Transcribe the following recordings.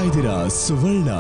ಇದ್ದೀರಾ ಸುವರ್ಣ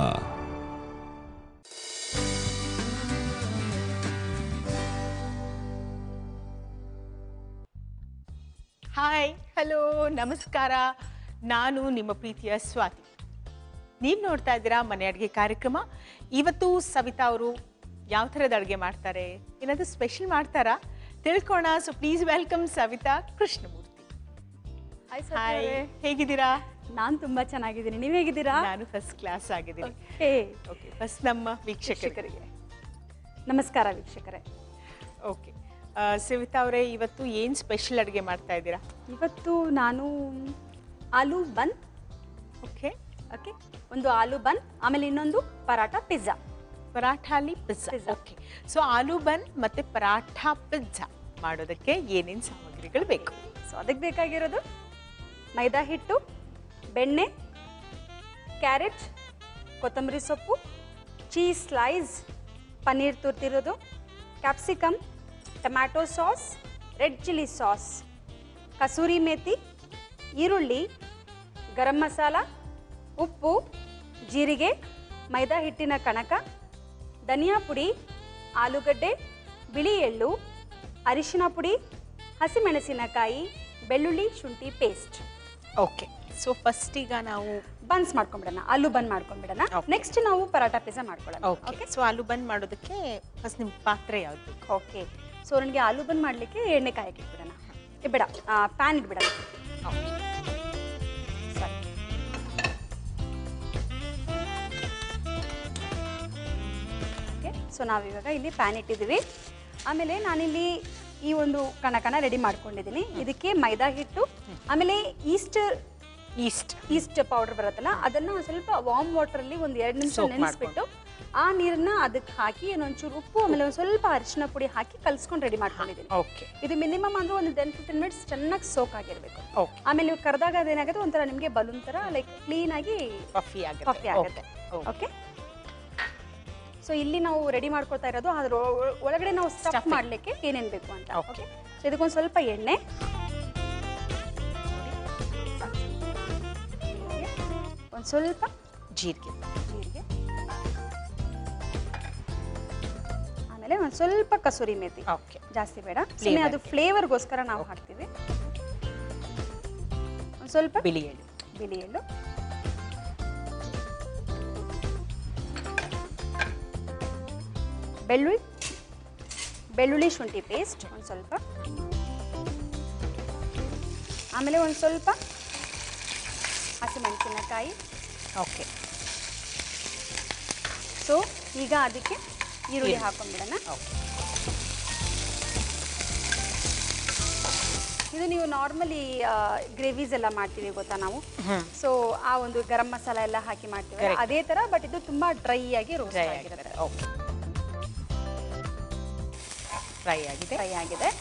hi hello ನಮಸ್ಕಾರ ನಾನು ನಿಮ್ಮ ಪ್ರೀತಿಯ ಸ್ವಾತಿ ನೀವು ನೋಡ್ತಾ ಇದ್ದೀರಾ ಮನೆ ಅಡುಗೆ ಕಾರ್ಯಕ್ರಮ ಇವತ್ತು ಸವಿತಾ ಅವರು ಯಾವ ಥರದ ಅಡುಗೆ ಮಾಡ್ತಾರೆ ಏನಾದರೂ ಸ್ಪೆಷಲ್ ಮಾಡ್ತಾರಾ ತಿಳ್ಕೋಣ so please welcome Savita Krishnamurthy hi hi ಹೇಗಿದ್ದೀರಾ ನಾನು ತುಂಬಾ ಚೆನ್ನಾಗಿದ್ದೀನಿ ನೀವು ಹೇಗಿದ್ದೀರಾ ನಾನು ಫಸ್ಟ್ ಕ್ಲಾಸ್ ಆಗಿದ್ದೀನಿ ಹೇ ಓಕೆ ಫಸ್ಟ್ ನಮ್ಮ ವೀಕ್ಷಕರಿಗೆ ನಮಸ್ಕಾರ ವೀಕ್ಷಕರೇ ಓಕೆ ಸವಿತಾ ಅವರೇ ಇವತ್ತು ಏನು ಸ್ಪೆಷಲ್ ಅಡುಗೆ ಮಾಡ್ತಾ ಇದ್ದೀರಾ ಇವತ್ತು ನಾನು ಆಲೂ ಬನ್ ಓಕೆ ಓಕೆ ಒಂದು ಆಲೂ ಬನ್ ಆಮೇಲೆ ಇನ್ನೊಂದು ಪರಾಟ ಪಿಜ್ಜಾ ಪರಾಠಾಲಿ pizza Pizza. Okay so aloo bun ಮತ್ತೆ ಪರಾಠ ಪಿಜ್ಜಾ ಮಾಡೋದಕ್ಕೆ ಏನೇನು ಸಾಮಗ್ರಿಗಳು ಬೇಕು ಸೊ ಅದಕ್ಕೆ ಬೇಕಾಗಿರೋದು ಮೈದಾ ಹಿಟ್ಟು ಬೆಣ್ಣೆ ಕ್ಯಾರೆಟ್ ಕೊತ್ತಂಬರಿ ಸೊಪ್ಪು ಚೀಸ್ ಸ್ಲೈಸ್ ಪನ್ನೀರ್ ತುರ್ತಿರೋದು capsicum tomato sauce red chilli sauce kasuri methi ಈರುಳ್ಳಿ ಗರಂ ಮಸಾಲ ಉಪ್ಪು ಜೀರಿಗೆ ಮೈದಾ ಹಿಟ್ಟಿನ ಕಣಕ ಧನಿಯಾ ಪುಡಿ ಆಲೂಗಡ್ಡೆ ಬಿಳಿ ಎಳ್ಳು ಅರಿಶಿನ ಪುಡಿ ಹಸಿಮೆಣಸಿನಕಾಯಿ ಬೆಳ್ಳುಳ್ಳಿ ಶುಂಠಿ ಪೇಸ್ಟ್ ಓಕೆ ಸೊ ಫಸ್ಟ್ ಈಗ ನಾವು ಬನ್ಸ್ ಮಾಡ್ಕೊಂಡ್ಬಿಡೋಣ ಆಲೂ ಬನ್ ಮಾಡ್ಕೊಂಡ್ಬಿಡೋಣ Okay. ನೆಕ್ಸ್ಟ್ ನಾವು ಪರಾಟ ಪಿಜ್ಜಾ ಮಾಡ್ಕೊಳ್ಳೋಣ ಓಕೆ ಸೊ ಆಲೂ ಬನ್ ಮಾಡೋದಕ್ಕೆ ಫಸ್ಟ್ ನಿಮ್ಮ ಪಾತ್ರೆ ಯಾವ್ದು ಬೇಕು ಓಕೆ ಸೊ ನನಗೆ ಆಲೂ ಬನ್ ಮಾಡಲಿಕ್ಕೆ ಎಣ್ಣೆ ಕಾಯಕ್ಕೆ ಇಟ್ಬಿಡೋಣ ಏ, ಬೇಡ ಪ್ಯಾನ್ ಇಟ್ಬಿಡೋಣ ಸಾರಿ ಓಕೆ ಸೊ ನಾವಿವಾಗ ಇಲ್ಲಿ ಪ್ಯಾನ್ ಇಟ್ಟಿದ್ದೀವಿ ಆಮೇಲೆ ನಾನಿಲ್ಲಿ ಈ ಒಂದು ಕಣಕನ ರೆಡಿ ಮಾಡ್ಕೊಂಡಿದ್ದೀನಿ ಇದಕ್ಕೆ ಮೈದಾ ಹಿಟ್ಟು ಆಮೇಲೆ ಈಸ್ಟ್ ಈಸ್ಟ್ ಈಸ್ಟ್ ಪೌಡರ್ ಬರುತ್ತಲ್ಲ ಅದನ್ನ ಒಂದ್ ಸ್ವಲ್ಪ ವಾರ್ಮ್ ವಾಟರ್ ಅಲ್ಲಿ ಒಂದು ಎರಡು ನಿಮಿಷ Soak ನೆನೆಸ್ಬಿಟ್ಟು ಆ ನೀರನ್ನ ಅದಕ್ಕೆ ಹಾಕಿ ಒಂಚೂರು ಉಪ್ಪು ಆಮೇಲೆ ಒಂದು ಸ್ವಲ್ಪ ಅರಿಶಿನ ಪುಡಿ ಹಾಕಿ ಕಲ್ಸ್ಕೊಂಡು ರೆಡಿ ಮಾಡ್ಕೊಂಡಿದ್ದೀನಿ ಓಕೆ ಇದು ಮಿನಿಮಮ್ ಅಂದ್ರೆ ಒಂದು ಟೆನ್ ಫಿಫ್ಟೀನ್ ಮಿನಿಟ್ಸ್ ಚೆನ್ನಾಗಿ ಸೋಕ್ ಆಗಿರ್ಬೇಕು ಓಕೆ ಆಮೇಲೆ ನೀವು ಕರೆದಾಗ ಅದೇನಾಗುತ್ತೆ ಒಂಥರ ನಿಮಗೆ ಬಲೂನ್ ತರ ಲೈಕ್ ಕ್ಲೀನ್ ಆಗಿ ಕಾಫಿ ಆಗುತ್ತೆ ಕಾಫಿ ಆಗುತ್ತೆ ಓಕೆ ಸೊ ಇಲ್ಲಿ ನಾವು ರೆಡಿ ಮಾಡ್ಕೊಳ್ತಾ ಇರೋದು ಅದ್ರ ಒಳ- ಒಳಗಡೆ ನಾವು ಸ್ಟಫ್ Stuffing. ಮಾಡ್ಲಿಕ್ಕೆ ಏನೇನ್ ಬೇಕು ಅಂತ Okay. ಓಕೆ ಸೊ ಇದಕ್ಕೊಂದು ಸ್ವಲ್ಪ ಎಣ್ಣೆ ಒಂದು ಸ್ವಲ್ಪ ಜೀರಿಗೆ ಜೀರಿಗೆ ಆಮೇಲೆ ಒಂದು ಸ್ವಲ್ಪ ಕಸೂರಿ ಮೇಥಿ ಓಕೆ ಜಾಸ್ತಿ ಬೇಡ ಸುಮ್ಮನೆ ಅದು ಫ್ಲೇವರ್ಗೋಸ್ಕರ ನಾವು ಹಾಕ್ತೀವಿ ಒಂದು ಸ್ವಲ್ಪ ಬಿಳಿ ಎಳ್ಳು ಬಿಳಿ ಎಳ್ಳು ಬೆಳ್ಳುಳ್ಳಿ ಬೆಳ್ಳುಳ್ಳಿ ಶುಂಠಿ ಪೇಸ್ಟ್ ಒಂದು ಸ್ವಲ್ಪ ಆಮೇಲೆ ಒಂದು ಸ್ವಲ್ಪ ಹಸಿಮೆಣಸಿನಕಾಯಿ ಓಕೆ ಸೊ ಈಗ ಅದಕ್ಕೆ ಈರುಳ್ಳಿ ಹಾಕೊಂಡ್ಬಿಡೋಣ ಓಕೆ ಇದು ನೀವು ನಾರ್ಮಲಿ ಗ್ರೇವೀಸ್ ಎಲ್ಲ ಮಾಡ್ತೀವಿ ಗೊತ್ತಾ ನಾವು ಹ್ಮ್. ಸೊ ಆ ಒಂದು ಗರಂ ಮಸಾಲ ಎಲ್ಲ ಹಾಕಿ ಮಾಡ್ತೀವಿ Correct. ಅದೇ ತರ ಬಟ್ ಇದು ತುಂಬಾ ಡ್ರೈ ಆಗಿ ರೋಸ್ಟ್ ಡ್ರೈ ಆಗಿರುತ್ತೆ ಆಗಿರುತ್ತೆ ಓಕೆ ಫ್ರೈ ಆಗಿದೆ ಫ್ರೈ ಆಗಿದೆ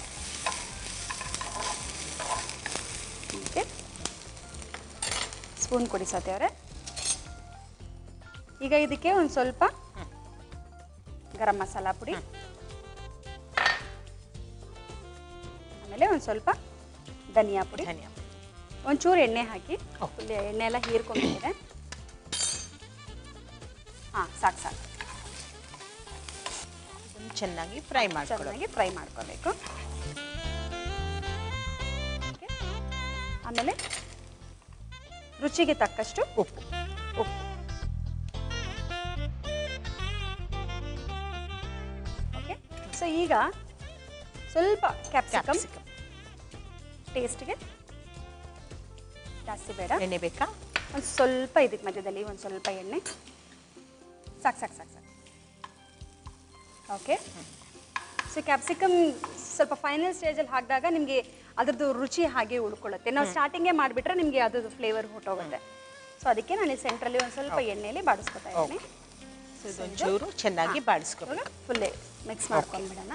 ಓಕೆ ಸ್ಪೂನ್ ಕೊಡಿ ಸತಿ ಅವರೇ ಈಗ ಇದಕ್ಕೆ ಒಂದು ಸ್ವಲ್ಪ ಗರಂ ಮಸಾಲ ಪುಡಿ ಆಮೇಲೆ ಒಂದು ಸ್ವಲ್ಪ ಧನಿಯಾ ಪುಡಿ ಧನಿಯಾ ಒಂಚೂರು ಎಣ್ಣೆ ಹಾಕಿ Okay. ಫುಲ್ ಎಣ್ಣೆ ಎಲ್ಲ ಹೀರ್ಕೊಂಡಿದೆ ಹಾಂ ಸಾಕು ಸಾಕು ಇದನ್ನು ಚೆನ್ನಾಗಿ ಫ್ರೈ ಮಾಡ್ಕೊಳ್ಳೋದು ಚೆನ್ನಾಗಿ ಫ್ರೈ ಮಾಡ್ಕೋಬೇಕು Okay. ಆಮೇಲೆ ರುಚಿಗೆ ತಕ್ಕಷ್ಟು ಉಪ್ಪು ಉಪ್ಪು ಓಕೆ ಸೊ ಈಗ ಸ್ವಲ್ಪ ಕ್ಯಾಪ್ಸಿಕಮ್ ಕ್ಯಾಪ್ಸಿಕಮ್ ಟೇಸ್ಟ್ಗೆ ಜಾಸ್ತಿ ಬೇಡ ಎಣ್ಣೆ ಬೇಕಾ ಒಂದು ಸ್ವಲ್ಪ ಇದಕ್ಕೆ ಮಧ್ಯದಲ್ಲಿ ಒಂದು ಸ್ವಲ್ಪ ಎಣ್ಣೆ ಸಾಕು ಸಾಕು ಸಾಕು ಸಾಕು ಓಕೆ ಸೊ ಕ್ಯಾಪ್ಸಿಕಮ್ ಸ್ವಲ್ಪ ಫೈನಲ್ ಸ್ಟೇಜಲ್ಲಿ ಹಾಕಿದಾಗ ನಿಮಗೆ ಅದ್ರದ್ದು ರುಚಿ ಹಾಗೆ ಉಳ್ಕೊಳ್ಳುತ್ತೆ ನಾವು ಸ್ಟಾರ್ಟಿಂಗೇ ಮಾಡಿಬಿಟ್ರೆ ನಿಮಗೆ ಅದ್ರದ್ದು ಫ್ಲೇವರ್ ಹೊಟ್ಟೋಗುತ್ತೆ ಸೊ ಅದಕ್ಕೆ ನಾನು ಈ ಸೆಂಟ್ರಲ್ಲಿ ಒಂದು ಸ್ವಲ್ಪ ಎಣ್ಣೆಯಲ್ಲಿ ಬಾಡಿಸ್ಕೊತಾ ಇದ್ದೀನಿ ಸೊ ಇದೊಂಚೂರು ಚೆನ್ನಾಗಿ ಬಾಡಿಸ್ಕೋಬೇಕು ಫುಲ್ಲೇ ಮಿಕ್ಸ್ ಮಾಡ್ಕೊಂಡ್ಬಿಡೋಣ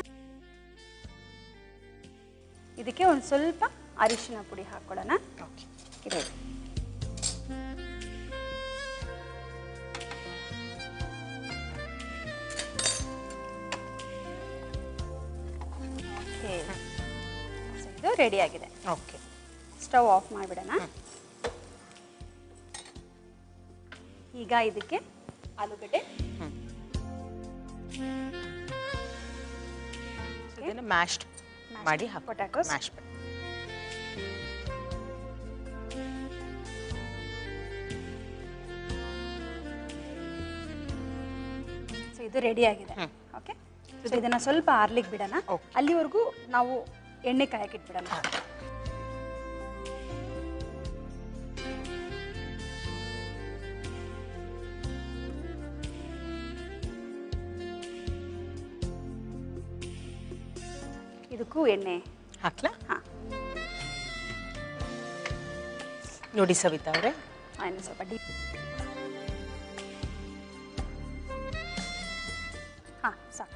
ಇದಕ್ಕೆ ಒಂದು ಸ್ವಲ್ಪ ಅರಿಶಿನ ಪುಡಿ ಹಾಕ್ಕೊಳ್ಳೋಣ ಓಕೆ ಇದೆ ಓಕೆ ಸೊ ಇದು ರೆಡಿ ಆಗಿದೆ ಓಕೆ ಸ್ಟವ್ ಆಫ್ ಮಾಡಿಬಿಡೋಣ ಈಗ ಇದಕ್ಕೆ ಆಲೂಗಡ್ಡೆ ಇದನ್ನು ಮ್ಯಾಶ್ಡ್ ಮಾಡಿ ಹಾಕಿ potatoes. ಮ್ಯಾಶ್ ಸೊ ಇದು ರೆಡಿ ಆಗಿದೆ ಹ್ಮ್. ಓಕೆ ಸೊ ಇದನ್ನ ಸ್ವಲ್ಪ ಆರ್ಲಿಕ್ಕೆ ಬಿಡೋಣ Okay. ಅಲ್ಲಿವರೆಗೂ ನಾವು ಎಣ್ಣೆ ಕಾಯಕ್ಕೆ ಇಟ್ಬಿಡೋಣ ಇದಕ್ಕೂ ಎಣ್ಣೆ ಹಾಕ್ಲಾ ಹಾಂ ನೋಡಿ ಸವಿತಾ ಅವರೇ ಇನ್ನು ಸ್ವಲ್ಪ ಡೀಪ್ ಹಾಂ ಸಾಕು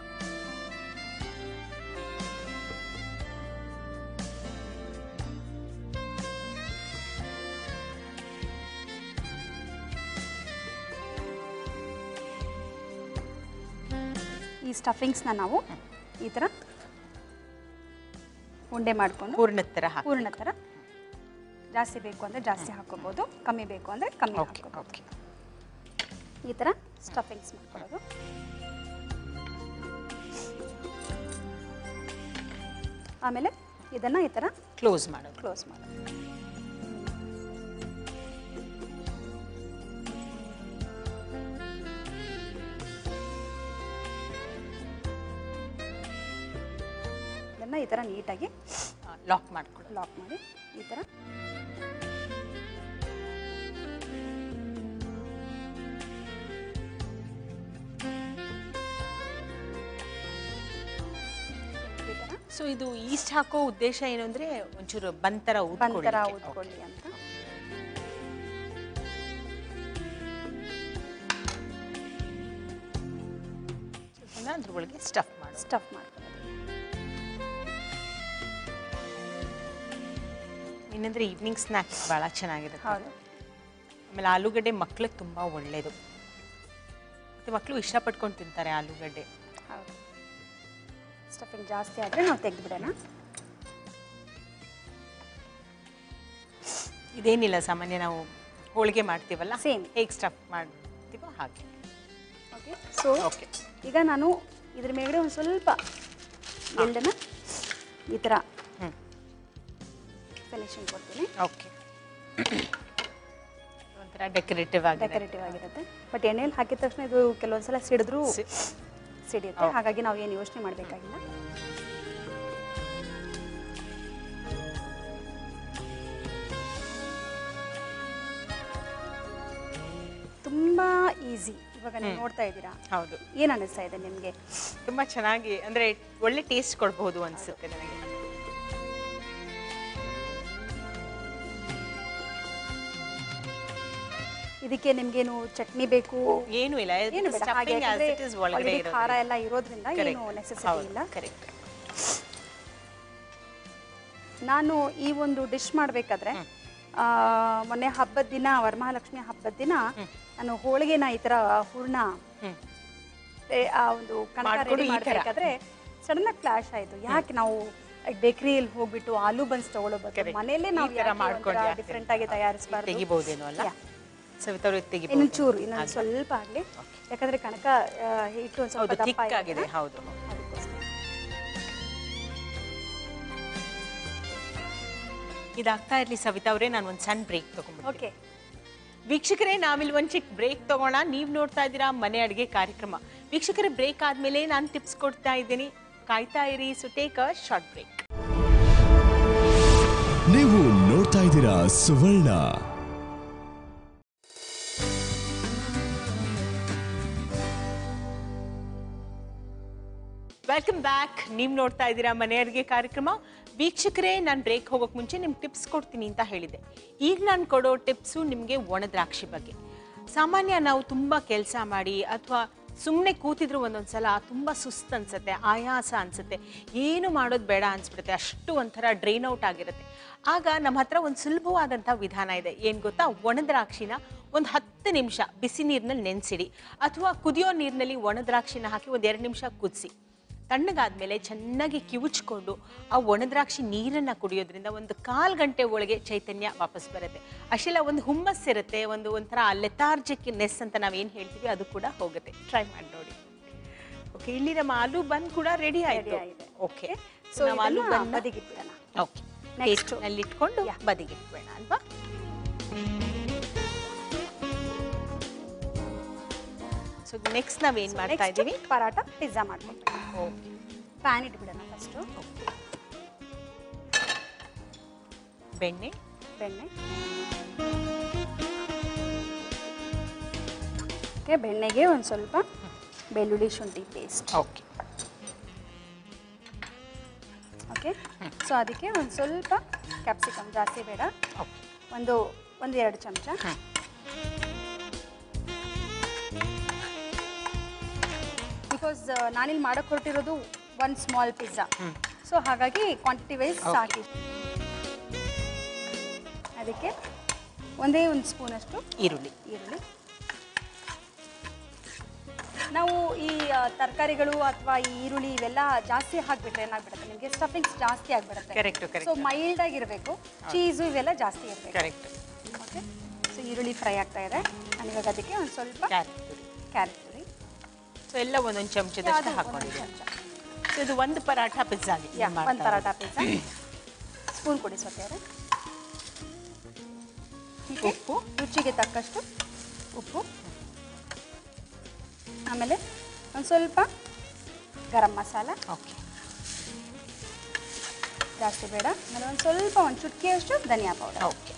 ಈ ಸ್ಟಫಿಂಗ್ಸ್ನ ನಾವು ಈ ಥರ ಉಂಡೆ ಮಾಡಿಕೊಂಡು ಪೂರ್ಣದ ಥರ ಹಾಕಿ ಪೂರ್ಣ ಥರ ಜಾಸ್ತಿ ಬೇಕು ಅಂದರೆ ಜಾಸ್ತಿ ಹಾಕೋಬೋದು ಕಮ್ಮಿ ಬೇಕು ಅಂದರೆ ಕಮ್ಮಿ ಓಕೆ ಹಾಕೋಬೋದು ಓಕೆ ಈ ಥರ ಸ್ಟಫಿಂಗ್ಸ್ ಮಾಡ್ಕೊಳ್ಳೋದು ಆಮೇಲೆ ಇದನ್ನು ಈ ಥರ ಕ್ಲೋಸ್ ಮಾಡೋದು ಕ್ಲೋಸ್ ಮಾಡೋದು ಇದನ್ನು ಈ ಥರ ನೀಟಾಗಿ ಲಾಕ್ ಮಾಡ್ಕೊಳ್ಳೋದು ಲಾಕ್ ಮಾಡಿ ಈ ಥರ ಈ ಥರ ಸೊ ಇದು ಈಸ್ಟ್ ಹಾಕೋ ಉದ್ದೇಶ ಏನು ಅಂದ್ರೆ ಒಂಚೂರು ಬಂತರ ಬಂತರ ಊದ್ಕೊಳ್ಳಿ ಅಂತ ಅದ್ರೊಳಗೆ ಸ್ಟಫ್ ಮಾಡೋದು ಸ್ಟಫ್ ಮಾಡ್ಕೊಳ್ಳೋದು ಏನಂದ್ರೆ ಈವ್ನಿಂಗ್ ಸ್ನ್ಯಾಕ್ಸ್ ಭಾಳ ಚೆನ್ನಾಗಿರುತ್ತೆ ಹೌದು ಆಮೇಲೆ ಆಲೂಗಡ್ಡೆ ಮಕ್ಳಿಗೆ ತುಂಬ ಒಳ್ಳೇದು ಮತ್ತು ಮಕ್ಕಳು ಇಷ್ಟಪಟ್ಕೊಂಡು ತಿಂತಾರೆ ಆಲೂಗಡ್ಡೆ ಹೌದು ಸ್ಟಫಿಂಗ್ ಜಾಸ್ತಿ ಆದರೆ ನಾವು ತೆಗೆದುಬಿಡೋಣ ಇದೇನಿಲ್ಲ ಸಾಮಾನ್ಯ ನಾವು ಹೋಳಿಗೆ ಮಾಡ್ತೀವಲ್ಲ Same. ಹೇಗೆ ಸ್ಟಫ್ ಮಾಡ್ತೀವೋ ಹಾಗೆ ಓಕೆ ಸೊ ಓಕೆ ಈಗ ನಾನು ಇದ್ರ ಮೇಲ್ಗಡೆ ಒಂದು ಸ್ವಲ್ಪ ಎಳ್ಳನ್ನ ಈ ಥರ ಹ್ಞೂ ಫಿನಿಶಿಂಗ್ ಕೊಡ್ತೀನಿ ಓಕೆ ಒಂಥರ ಡೆಕೋರೇಟಿವ್ ಆಗಿದೆ ಡೆಕೋರೇಟಿವ್ ಆಗಿರುತ್ತೆ ಬಟ್ ಎಣ್ಣೆಯಲ್ಲಿ ಹಾಕಿದ ತಕ್ಷಣ ಇದು ಕೆಲವೊಂದ್ಸಲ ಸಿಡಿದ್ರೂ ಸಿ- ಸಿಡಿಯುತ್ತೆ ಹೌದು. ಹಾಗಾಗಿ ನಾವು ಏನು ಯೋಚನೆ ಮಾಡಬೇಕಾಗಿಲ್ಲ ತುಂಬ ಈಸಿ ಇವಾಗ ನೀವು ನೋಡ್ತಾ ಇದ್ದೀರಾ ಹೌದು ಏನು ಅನ್ನಿಸ್ತಾ ಇದೆ ನಿಮಗೆ ತುಂಬ ಚೆನ್ನಾಗಿ ಅಂದರೆ ಒಳ್ಳೆ ಟೇಸ್ಟ್ ಕೊಡ್ಬೋದು ಅನಿಸುತ್ತೆ ನನಗೆ ಇದಕ್ಕೆ ನಿಮ್ಗೇನು ಚಟ್ನಿ ಬೇಕು ಏನು ಇಲ್ಲ ಏನು ಬೇಡ ಹಾಗೆ ಸ್ಟಫಿಂಗ್ ಆಸ್ ಯಾಕಂದ್ರೆ ಇಟ್ ಇಸ್ ಒಳಗಡೆ already ಖಾರ ಎಲ್ಲ ಇರೋದ್ರಿಂದ ಏನು ನೆಸೆಸಿಟಿ ಇಲ್ಲ ಕರೆಕ್ಟ್ ನಾನು ಈ ಒಂದು ಡಿಶ್ ಮಾಡಬೇಕಾದ್ರೆ ಮೊನ್ನೆ ಹಬ್ಬದ ದಿನ ವರಮಹಾಲಕ್ಷ್ಮಿ ಹಬ್ಬದ ದಿನ ನಾನು ಹೋಳಿಗೆನ ಈ ಥರ ಹೂರ್ಣ ಹ್ಮ್. ಏ, ಆ ಒಂದು ಕಣಕ ಮಾಡ್ಕೊಂಡು ರೆಡಿ ಈ ಥರ. ಮಾಡಬೇಕಾದ್ರೆ ಸಡನ್ ಆಗಿ ಫ್ಲಾಶ್ ಆಯ್ತು ಯಾಕೆ ನಾವು ಬೇಕರಿಯಲ್ಲಿ ಹೋಗ್ಬಿಟ್ಟು ಆಲೂ ಬನ್ಸ್ ತಗೊಳ್ಳೋ ಬದಲು Correct. ಮನೆಯಲ್ಲೇ ಈ ನಾವು ಥರ ಮಾಡ್ಕೊಂಡು ಯಾಕೆ ಡಿಫ್ರೆಂಟ್ ಆಗಿ ತಯಾರಿಸಬಾರ್ದು ತೆಗಿಬಹುದೇನೋ ಅಲ್ಲ Yeah. ಸವಿತಾ ಅವ್ರು ತೆಗಿಬಹುದು ಇನ್ನೊಂದು ಚೂರು ಇನ್ನೊಂದು ಸ್ವಲ್ಪ ಆಗಲಿ ಯಾಕಂದ್ರೆ ಕಣಕ ಆ, ಹಿಟ್ಟು ಒಂದು ಸ್ವಲ್ಪ ಹೌದು ದಪ್ಪ ಥಿಕ್ ಇದೆ. ಆಗಿದೆ ಹೌದು ಅದಕ್ಕೋಸ್ಕರ ಇದಾಗ್ತಾ ಇರ್ಲಿ ಸವಿತಾ ಅವರೇ ನಾನು ಒಂದು ಸಣ್ಣ ಬ್ರೇಕ್ ತಗೊಂಡ್ಬಿಡ್ತೀನಿ ಓಕೆ ವೀಕ್ಷಕರೇ ನಾವಿಲ್ಲಿ ಒಂದು ಚಿಕ್ಕ ಬ್ರೇಕ್ ತಗೋಣ ನೀವು ನೋಡ್ತಾ ಇದ್ದೀರಾ ಮನೆ ಅಡುಗೆ ಕಾರ್ಯಕ್ರಮ ವೀಕ್ಷಕರೇ ಬ್ರೇಕ್ ಆದಮೇಲೆ ನಾನು ಟಿಪ್ಸ್ ಕೊಡ್ತಾ ಇದ್ದೀನಿ ಕಾಯ್ತಾ ಇರಿ so take a short break ನೀವು ನೋಡ್ತಾ ಇದ್ದೀರಾ ಸುವರ್ಣ ವೆಲ್ಕಮ್ ಬ್ಯಾಕ್ ನೀವು ನೋಡ್ತಾ ಇದ್ದೀರಾ ಮನೆ ಅಡುಗೆ ಕಾರ್ಯಕ್ರಮ ವೀಕ್ಷಕರೇ ನಾನು ಬ್ರೇಕ್ ಹೋಗೋಕೆ ಮುಂಚೆ ನಿಮ್ಗೆ ಟಿಪ್ಸ್ ಕೊಡ್ತೀನಿ ಅಂತ ಹೇಳಿದೆ ಈಗ ನಾನು ಕೊಡೋ ಟಿಪ್ಸು ನಿಮಗೆ ಒಣ ದ್ರಾಕ್ಷಿ ಬಗ್ಗೆ ಸಾಮಾನ್ಯ ನಾವು ತುಂಬ ಕೆಲಸ ಮಾಡಿ ಅಥವಾ ಸುಮ್ಮನೆ ಕೂತಿದ್ರು ಒಂದೊಂದು ಸಲ ತುಂಬ ಸುಸ್ತು ಅನ್ಸುತ್ತೆ ಆಯಾಸ ಅನ್ಸುತ್ತೆ ಏನು ಮಾಡೋದು ಬೇಡ ಅನ್ಸ್ಬಿಡುತ್ತೆ ಅಷ್ಟು ಒಂಥರ ಡ್ರೈನ್ ಔಟ್ ಆಗಿರುತ್ತೆ ಆಗ ನಮ್ಮ ಹತ್ರ ಒಂದು ಸುಲಭವಾದಂಥ ವಿಧಾನ ಇದೆ ಏನು ಗೊತ್ತಾ ಒಣ ದ್ರಾಕ್ಷಿನ ಒಂದು ಹತ್ತು ನಿಮಿಷ ಬಿಸಿ ನೀರಿನಲ್ಲಿ ನೆನೆಸಿಡಿ ಅಥವಾ ಕುದಿಯೋ ನೀರಿನಲ್ಲಿ ಒಣ ದ್ರಾಕ್ಷಿನ ಹಾಕಿ ಒಂದು ಎರಡು ನಿಮಿಷ ಕುದಿಸಿ ತಣ್ಣಗಾದ್ಮೇಲೆ ಚೆನ್ನಾಗಿ ಕಿವುಚ್ಕೊಂಡು ಆ ಒಣದ್ರಾಕ್ಷಿ ನೀರನ್ನು ಕುಡಿಯೋದ್ರಿಂದ ಒಂದು ಕಾಲು ಗಂಟೆ ಒಳಗೆ ಚೈತನ್ಯ ವಾಪಸ್ ಬರುತ್ತೆ ಅಷ್ಟೆಲ್ಲ ಒಂದು ಹುಮ್ಮಸ್ಸಿರುತ್ತೆ ಒಂದು ಒಂಥರ ಲೆಥಾರ್ಜಿಕ್ ನೆಸ್ ಅಂತ ನಾವೇನು ಹೇಳ್ತೀವಿ ಅದು ಕೂಡ ಹೋಗುತ್ತೆ ಟ್ರೈ ಮಾಡಿ ನೋಡಿ ಓಕೆ ಇಲ್ಲಿ ನಮ್ಮ ಆಲೂ ಬಂದ್ ಕೂಡ ರೆಡಿ ಆಯಿತು Ready ಆಗಿದೆ. ಓಕೆ ಸೊ ನಾವು ಆಲೂ ಬಂದ್ ಬದಿಗಿಟ್ಬಿಡೋಣ ಓಕೆ Next. ನಲ್ಲಿ ಇಟ್ಕೊಂಡು ಬದಿಗೆ ಇಟ್ಬೇಡ ಅಲ್ವಾ ಸೊ ನೆಕ್ಸ್ಟ್ ನಾವೇನ್ ಮಾಡ್ತಾ Next, ಇದ್ದೀವಿ ಪರಾಟ ಪಿಜ್ಜಾ ಮಾಡ್ಕೊಂಡ್ಬಿಡೋಣ ಓಕೆ ಪ್ಯಾನ್ ಇಟ್ಬಿಡೋಣ ಫಸ್ಟು ಬೆಣ್ಣೆ ಬೆಣ್ಣೆ ಓಕೆ ಬೆಣ್ಣೆಗೆ ಒಂದು ಸ್ವಲ್ಪ ಬೆಳ್ಳುಳ್ಳಿ ಶುಂಠಿ ಪೇಸ್ಟ್ ಓಕೆ ಓಕೆ ಸೊ ಅದಕ್ಕೆ ಒಂದು ಸ್ವಲ್ಪ ಕ್ಯಾಪ್ಸಿಕಮ್ ಜಾಸ್ತಿ ಬೇಡ ಓಕೆ ಒಂದು ಒಂದು ಎರಡು ಚಮಚ ಬಿಕಾಸ್ ನಾನಿಲ್ಲಿ ಮಾಡಕ್ಕೆ ಹೊರಟಿರೋದು ಒನ್ ಸ್ಮಾಲ್ ಪಿಜ್ಜಾ ಸೊ ಹಾಗಾಗಿ ಕ್ವಾಂಟಿಟಿ ವೈಸ್ ಸಾಕಿ ಅದಕ್ಕೆ ಒಂದೇ ಒಂದು ಸ್ಪೂನಷ್ಟು ಈರುಳ್ಳಿ ಈರುಳ್ಳಿ ನಾವು ಈ ಆ, ತರಕಾರಿಗಳು ಅಥವಾ ಈ ಈರುಳ್ಳಿ ಇವೆಲ್ಲ ಜಾಸ್ತಿ ಹಾಕ್ಬಿಟ್ರೆ ಏನಾಗ್ಬಿಡುತ್ತೆ ನಿಮಗೆ ಸ್ಟಫಿಂಗ್ಸ್ ಜಾಸ್ತಿ ಆಗ್ಬಿಡುತ್ತೆ Correct, correct. ಸೊ ಮೈಲ್ಡ್ ಆಗಿರಬೇಕು ಚೀಸು ಇವೆಲ್ಲ ಜಾಸ್ತಿ ಇರಬೇಕು ಕರೆಕ್ಟ್ ಓಕೆ ಸೊ ಈರುಳ್ಳಿ ಫ್ರೈ ಆಗ್ತಾ ಇದೆ ನಾನು ಇವಾಗ ಅದಕ್ಕೆ ಒಂದು ಸ್ವಲ್ಪ ಕ್ಯಾರೆಟ್ ತುರಿ ಕ್ಯಾರೆಟ್ ತುರಿ ಸೊ ಎಲ್ಲ ಒಂದೊಂದು ಚಮಚದಷ್ಟು ಅದು ಒಂದೊಂದು ಹಾಕೊಂಡಿದ್ದೀವಿ ಚಮಚ ಸೊ ಇದು ಒಂದು ಪರಾಠ ಪಿಜ್ಜಾಗೆ ಯಾ ಒಂದು ಪರಾಟ ಪಿಜ್ಜಾ ಸ್ಪೂನ್ ಕೊಡಿ ಸೊತ್ತಾರೆ ಉಪ್ಪು ರುಚಿಗೆ ತಕ್ಕಷ್ಟು ಉಪ್ಪು ಆಮೇಲೆ ಒಂದು ಸ್ವಲ್ಪ ಗರಂ ಮಸಾಲ ಓಕೆ ಜಾಸ್ತಿ ಬೇಡ ಆಮೇಲೆ ಒಂದು ಸ್ವಲ್ಪ ಒಂದು ಚುಟ್ಕಿಯಷ್ಟು ಧನಿಯಾ ಪೌಡರ್ ಓಕೆ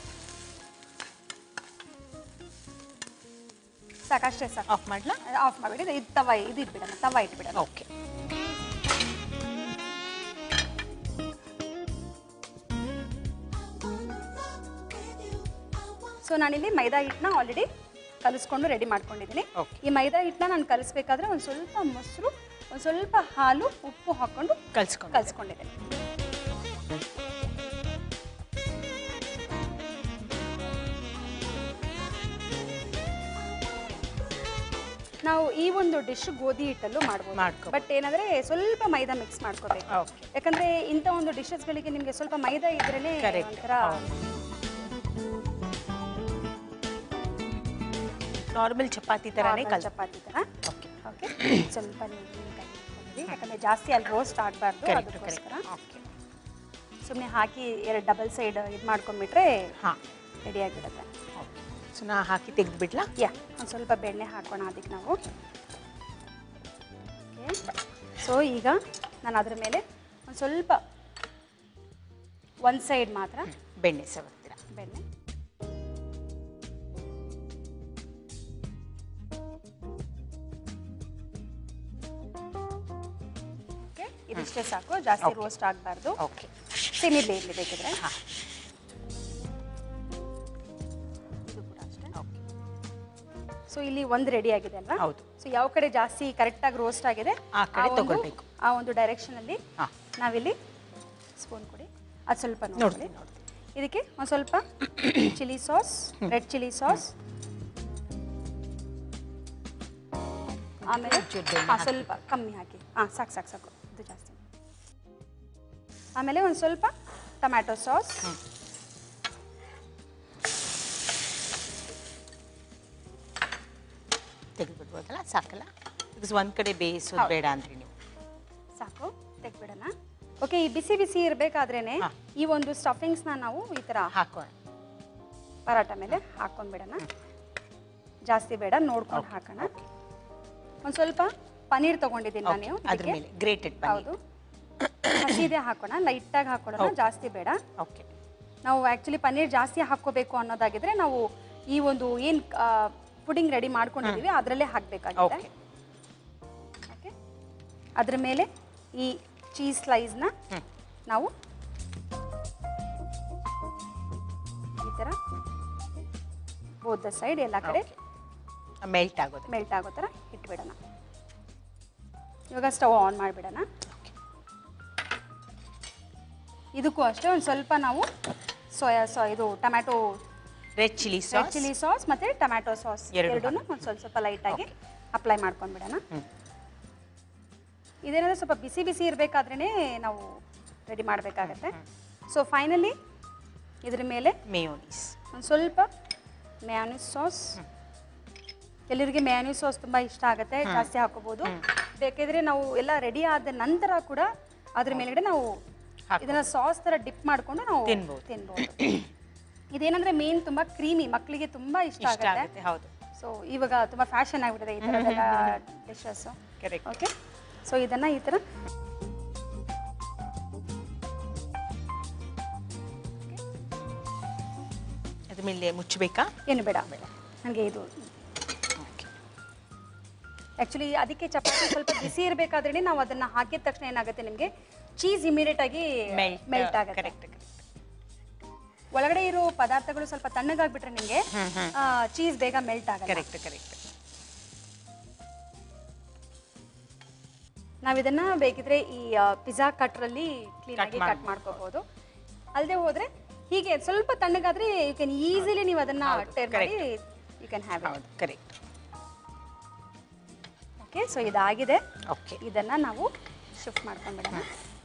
ಸಾಕಷ್ಟೇ ಸಾಕು ಆಫ್ ಮಾಡ್ಲಾ ಆಫ್ ಮಾಡಿಬಿಡಿ ಇದು ತವ ಇದು ಇಟ್ಬಿಡೋಣ ತವ ಇಟ್ಬಿಡೋಣ ಓಕೆ ಸೊ ನಾನಿಲ್ಲಿ ಮೈದಾ ಹಿಟ್ಟನ್ನ ಆಲ್ರೆಡಿ ಕಲಿಸ್ಕೊಂಡು ರೆಡಿ ಮಾಡ್ಕೊಂಡಿದ್ದೀನಿ Okay. ಈ ಮೈದಾ ಹಿಟ್ಟನ್ನ ನಾನು ಕಲಿಸ್ಬೇಕಾದ್ರೆ ಒಂದು ಸ್ವಲ್ಪ ಮೊಸರು ಒಂದು ಸ್ವಲ್ಪ ಹಾಲು ಉಪ್ಪು ಹಾಕ್ಕೊಂಡು ಕಲ್ಸ್ಕೊಂಡು ಕಲಿಸ್ಕೊಂಡಿದ್ದೆ ನಾವು ಈ ಒಂದು ಡಿಶ್ ಗೋಧಿ ಹಿಟ್ಟಲ್ಲೂ ಮಾಡ್ಬೋದು ಮಾಡ್ಕೊಬೋದು. ಬಟ್ ಏನಂದ್ರೆ ಸ್ವಲ್ಪ ಮೈದಾ ಮಿಕ್ಸ್ ಮಾಡ್ಕೋಬೇಕು ಓಕೆ ಯಾಕಂದ್ರೆ ಇಂಥ ಒಂದು ಡಿಶಸ್ಗಳಿಗೆ ನಿಮಗೆ ಸ್ವಲ್ಪ ಮೈದಾ ಇದ್ರೇನೆ Correct. ಒಂಥರ ನಾರ್ಮಲ್ ಚಪಾತಿ ತರಾನೇ normal ಕಲ್ ಚಪಾತಿ ತರ ಓಕೆ ಓಕೆ ಸ್ವಲ್ಪ ನೀಟಾಗಿ ಇಟ್ಕೊಂಡಿದ್ದೀವಿ. ಯಾಕಂದ್ರೆ ಜಾಸ್ತಿ ಅಲ್ಲಿ ರೋಸ್ಟ್ ಆಗಬಾರ್ದು ಕರೆಕ್ಟ್ ಕರೆಕ್ಟ್ ಅದಕ್ಕೋಸ್ಕರ ಓಕೆ ಸುಮ್ಮನೆ ಹಾಕಿ ಎರಡು ಡಬಲ್ ಸೈಡ್ ಇದು ಮಾಡ್ಕೊಂಡ್ಬಿಟ್ರೆ ಹಾಂ ರೆಡಿ ಆಗಿಬಿಡುತ್ತೆ ಓಕೆ ಸೊ ನಾ ಹಾಕಿ ತೆಗೆದು ಬಿಡ್ಲಾ ಯಾ ಒಂದು ಸ್ವಲ್ಪ ಬೆಣ್ಣೆ ಹಾಕೋಣ ಅದಕ್ಕೆ ನಾವು ಓಕೆ ಸೊ ಈಗ ನಾನು ಅದ್ರ ಮೇಲೆ ಒಂದು ಸ್ವಲ್ಪ ಒಂದು ಸೈಡ್ ಮಾತ್ರ ಬೆಣ್ಣೆ ಸವರ್ತೀರಾ ಬೆಣ್ಣೆ ಓಕೆ ಇದಿಷ್ಟೇ ಸಾಕು ಜಾಸ್ತಿ Okay. ರೋಸ್ಟ್ ಆಗಬಾರ್ದು ಓಕೆ ಸಿಮಿ ಬೇಯಲಿ ಬೇಕಿದ್ರೆ ಹಾಂ ಇದು ಕೂಡ ಅಷ್ಟೇ ಓಕೆ ಸೊ ಇಲ್ಲಿ ಒಂದು ರೆಡಿ ಆಗಿದೆ ಅಲ್ವಾ ಹೌದು. ಸೊ ಯಾವ ಕಡೆ ಜಾಸ್ತಿ ಕರೆಕ್ಟಾಗಿ ರೋಸ್ಟ್ ಆಗಿದೆ ಆ ಕಡೆ ಒಂದು- ತಗೊಳ್ಬೇಕು. ಆ ಒಂದು ಡೈರೆಕ್ಷನಲ್ಲಿ ಹಾಂ ನಾವಿಲ್ಲಿ ಸ್ಪೂನ್ ಕೊಡಿ ಅದು ಸ್ವಲ್ಪ ನೋಡಿ ನೋಡ್ತೀನಿ ನೋಡ್ತೀನಿ ಇದಕ್ಕೆ ಒಂದು ಸ್ವಲ್ಪ chilli sauce red chilli sauce ಆಮೇಲೆ ಒಂಚೂರು ಬೆಣ್ಣೆ ಹಾಂ ಸ್ವಲ್ಪ ಕಮ್ಮಿ ಹಾಕಿ ಹಾಂ ಸಾಕು ಸಾಕು ಸಾಕು ಇದು ಜಾಸ್ತಿ ಆಮೇಲೆ ಒಂದು ಸ್ವಲ್ಪ ಟೊಮ್ಯಾಟೊ ಸಾಸ್ ತೆಗೆದ್ಬಿಡ್ಬೋದಲ್ಲ ಸಾಕಲ್ಲ ಬಿಕಾಸ್ ಒಂದು ಕಡೆ ಬೇಯಿಸೋದು ಹೌದು. ಬೇಡ ಅಂದ್ರಿ ನೀವು ಸಾಕು ತೆಗ್ಬಿಡೋಣ ಓಕೆ ಈ ಬಿಸಿ ಬಿಸಿ ಇರಬೇಕಾದ್ರೇನೆ ಹಾ. ಈ ಒಂದು ಸ್ಟಫಿಂಗ್ಸ್ನ ನಾವು ಈ ಥರ ಹಾಕೋಣ ಪರಾಟ ಮೇಲೆ ಹಾಕ್ಕೊಂಡ್ಬಿಡೋಣ ಜಾಸ್ತಿ ಬೇಡ ನೋಡ್ಕೊಂಡು ಹಾಕೋಣ ಒಂದು ಸ್ವಲ್ಪ ಪನ್ನೀರ್ ತೊಗೊಂಡಿದ್ದೀನಿ ನಾನು Okay, ಅದ್ರ ಇದಕ್ಕೆ. ಮೇಲೆ ಗ್ರೇಟೆಡ್ ಹೌದು ಹಸಿದೆ ಹಾಕೋಣ ಲೈಟಾಗಿ ಹಾಕೊಳ್ಳೋಣ Okay. ಜಾಸ್ತಿ ಬೇಡ ಓಕೆ ನಾವು ಆ್ಯಕ್ಚುಲಿ ಪನ್ನೀರ್ ಜಾಸ್ತಿ ಹಾಕ್ಕೋಬೇಕು ಅನ್ನೋದಾಗಿದ್ರೆ ನಾವು ಈ ಒಂದು ಏನು ಪುಡಿಂಗ್ ರೆಡಿ ಮಾಡ್ಕೊಂಡಿದ್ದೀವಿ ಅದರಲ್ಲೇ ಹಾಕಬೇಕಾಗಿದೆ ಓಕೆ ಓಕೆ ಅದ್ರ ಮೇಲೆ ಈ ಚೀಸ್ ಸ್ಲೈಸ್ನ ಹ್ಮ್. ನಾವು ಈ ಥರ ಬೋತ್ ದ ಸೈಡ್ ಎಲ್ಲ ಕಡೆ ಮೆಲ್ಟ್ ಆಗೋದು ಮೆಲ್ಟ್ ಆಗೋ ಥರ ಇಟ್ಬಿಡೋಣ ಇವಾಗ ಸ್ಟವ್ ಆನ್ ಮಾಡಿಬಿಡೋಣ ಓಕೆ ಇದಕ್ಕೂ ಅಷ್ಟೇ ಒಂದು ಸ್ವಲ್ಪ ನಾವು ಸೋಯಾ ಸಾ ಇದು tomato red chilli red sauce chilli sauce ಮತ್ತು ಟೊಮ್ಯಾಟೊ ಸಾಸ್ ಎರಡು ಎರಡೂ ಒಂದು ಸ್ವಲ್ಪ ಸ್ವಲ್ಪ ಲೈಟಾಗಿ ಅಪ್ಲೈ ಮಾಡ್ಕೊಂಡ್ಬಿಡೋಣ ಇದೇನಾದ್ರೆ ಸ್ವಲ್ಪ ಬಿಸಿ ಬಿಸಿ ಇರಬೇಕಾದ್ರೇ ನಾವು ರೆಡಿ ಮಾಡಬೇಕಾಗತ್ತೆ ಸೊ ಫೈನಲಿ ಇದ್ರ ಮೇಲೆ ಮೇಯೋನೀಸ್ ಒಂದು ಸ್ವಲ್ಪ ಮ್ಯಾನ್ಯೂಸ್ ಸಾಸ್ ಎಲ್ಲರಿಗೆ ಮ್ಯಾನ್ಯೂಸ್ ಸಾಸ್ ತುಂಬ ಇಷ್ಟ ಆಗುತ್ತೆ ಜಾಸ್ತಿ ಹಾಕೋಬಹುದು ಬೇಕಿದ್ರೆ ನಾವು ಎಲ್ಲ ರೆಡಿ ಆದ ನಂತರ ಕೂಡ ಅದ್ರ ಮೇಲ್ಗಡೆ ನಾವು ಇದನ್ನ ಸಾಸ್ ತರ ಡಿಪ್ ಮಾಡ್ಕೊಂಡು ನಾವು ತಿನ್ಬೋದು. ತಿನ್ಬೋದು ಇದೇನಂದ್ರೆ ಮೇನ್ ತುಂಬಾ ಕ್ರೀಮಿ ಮಕ್ಕಳಿಗೆ ತುಂಬಾ ಇಷ್ಟ ಇಷ್ಟ ಆಗುತ್ತೆ ಆಗುತ್ತೆ ಹೌದು ಸೊ ಇವಾಗ ತುಂಬಾ ಫ್ಯಾಷನ್ ಆಗಿಬಿಟ್ಟಿದೆ ಈ ಥರದ್ದೆಲ್ಲ ಡಿಶಸ್ ಕರೆಕ್ಟ್ ಓಕೆ ಸೊ ಇದನ್ನ ಈ ಥರ ಅದ್ರ ಮೇಲೆ ಮುಚ್ಚಬೇಕಾ ಏನು ಬೇಡ ನನಗೆ ಇದು ಆ್ಯಕ್ಚುಲಿ ಅದಕ್ಕೆ ಚಪಾತಿ ಸ್ವಲ್ಪ ಬಿಸಿ ಇರಬೇಕಾದ್ರೆ ನಾವು ಅದನ್ನ ಹಾಕಿದ ತಕ್ಷಣ ಏನಾಗುತ್ತೆ ನಿಮಗೆ ಚೀಸ್ ಇಮಿಡಿಯೇಟ್ ಆಗಿ ಮೆಲ್ಟ್ ಆಗುತ್ತೆ ಕರೆಕ್ಟ್ ಕರೆಕ್ಟ್ ಒಳಗಡೆ ಇರೋ ಪದಾರ್ಥಗಳು ಸ್ವಲ್ಪ ತಣ್ಣಗಾಗ್ಬಿಟ್ರೆ ನಿಮಗೆ ಚೀಸ್ ಬೇಗ ಮೆಲ್ಟ್ ಆಗಲ್ಲ ಕರೆಕ್ಟ್ ಕರೆಕ್ಟ್ ನಾವು ಇದನ್ನ ಬೇಕಿದ್ರೆ ಈ ಪಿಜ್ಜಾ ಕಟ್ರಲ್ಲಿ ಕ್ಲೀನ್ ಆಗಿ ಕಟ್ ಮಾಡ್ಕೋಬಹುದು ಅಲ್ಲದೆ ಹೋದ್ರೆ ಹೀಗೆ ಸ್ವಲ್ಪ ತಣ್ಣಗಾದ್ರೆ ಯು ಕ್ಯಾನ್ ಈಸಿಲಿ ನೀವು ಅದನ್ನ ಟೇರ್ ಮಾಡಿ ಯು ಕ್ಯಾನ್ ಹ್ಯಾವ್ ಇಟ್ ಹೌದು ಕರೆಕ್ಟ್ ಓಕೆ ಸೊ ಇದಾಗಿದೆ ಓಕೆ ಇದನ್ನ ನಾವು ಶಿಫ್ಟ್ ಮಾಡ್ಕೊಂಡ್ಬಿಡೋಣ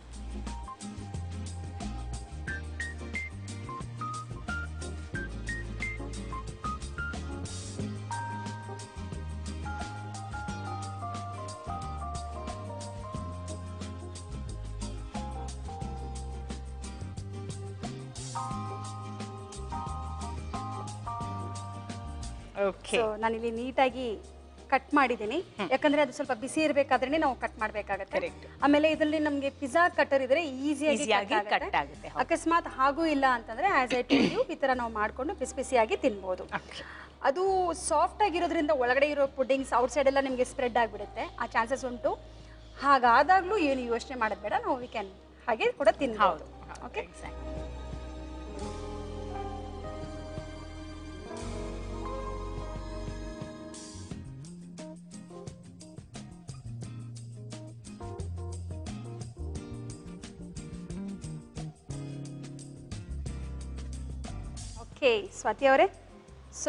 ಓಕೆ ಸೊ ನಾನಿಲ್ಲಿ ನೀಟಾಗಿ ಕಟ್ ಮಾಡಿದ್ದೀನಿ ಯಾಕಂದ್ರೆ ಅದು ಸ್ವಲ್ಪ ಬಿಸಿ ಇರಬೇಕಾದ್ರೆ ನಾವು ಕಟ್ ಮಾಡಬೇಕಾಗತ್ತೆ Correct. ಆಮೇಲೆ ಇದರಲ್ಲಿ ನಮಗೆ ಪಿಜ್ಜಾ ಕಟರ್ ಇದ್ರೆ ಈಸಿಯಾಗಿ Easyಯಾಗಿ cut ಆಗುತ್ತೆ, ಹೌದು. ಅಕಸ್ಮಾತ್ ಹಾಗೂ ಇಲ್ಲ ಅಂತಂದ್ರೆ ಆಸ್ ಐ ಟೋಲ್ ಯು ಈ ತರ ನಾವು ಮಾಡ್ಕೊಂಡು ಬಿಸಿ ಬಿಸಿಯಾಗಿ ತಿನ್ಬೋದು ಅದು ಸಾಫ್ಟ್ ಆಗಿರೋದ್ರಿಂದ ಒಳಗಡೆ ಇರೋ ಪುಡ್ಡಿಂಗ್ಸ್ ಔಟ್ ಸೈಡ್ ಎಲ್ಲ ನಿಮಗೆ ಸ್ಪ್ರೆಡ್ ಆಗಿಬಿಡುತ್ತೆ ಆ ಚಾನ್ಸಸ್ ಉಂಟು ಹಾಗಾದಾಗ್ಲೂ ಏನು ಯೋಚನೆ ಮಾಡೋದು ಬೇಡ ನಾವು ವಿ ಕ್ಯಾನ್ ಹಾಗೆ ಕೂಡ ತಿನ್ಬೋದು ಹೌದು ಓಕೆ ಎಕ್ಸಾಕ್ಟ್ ಓಕೆ ಸ್ವಾತಿ ಅವರೇ ಸೊ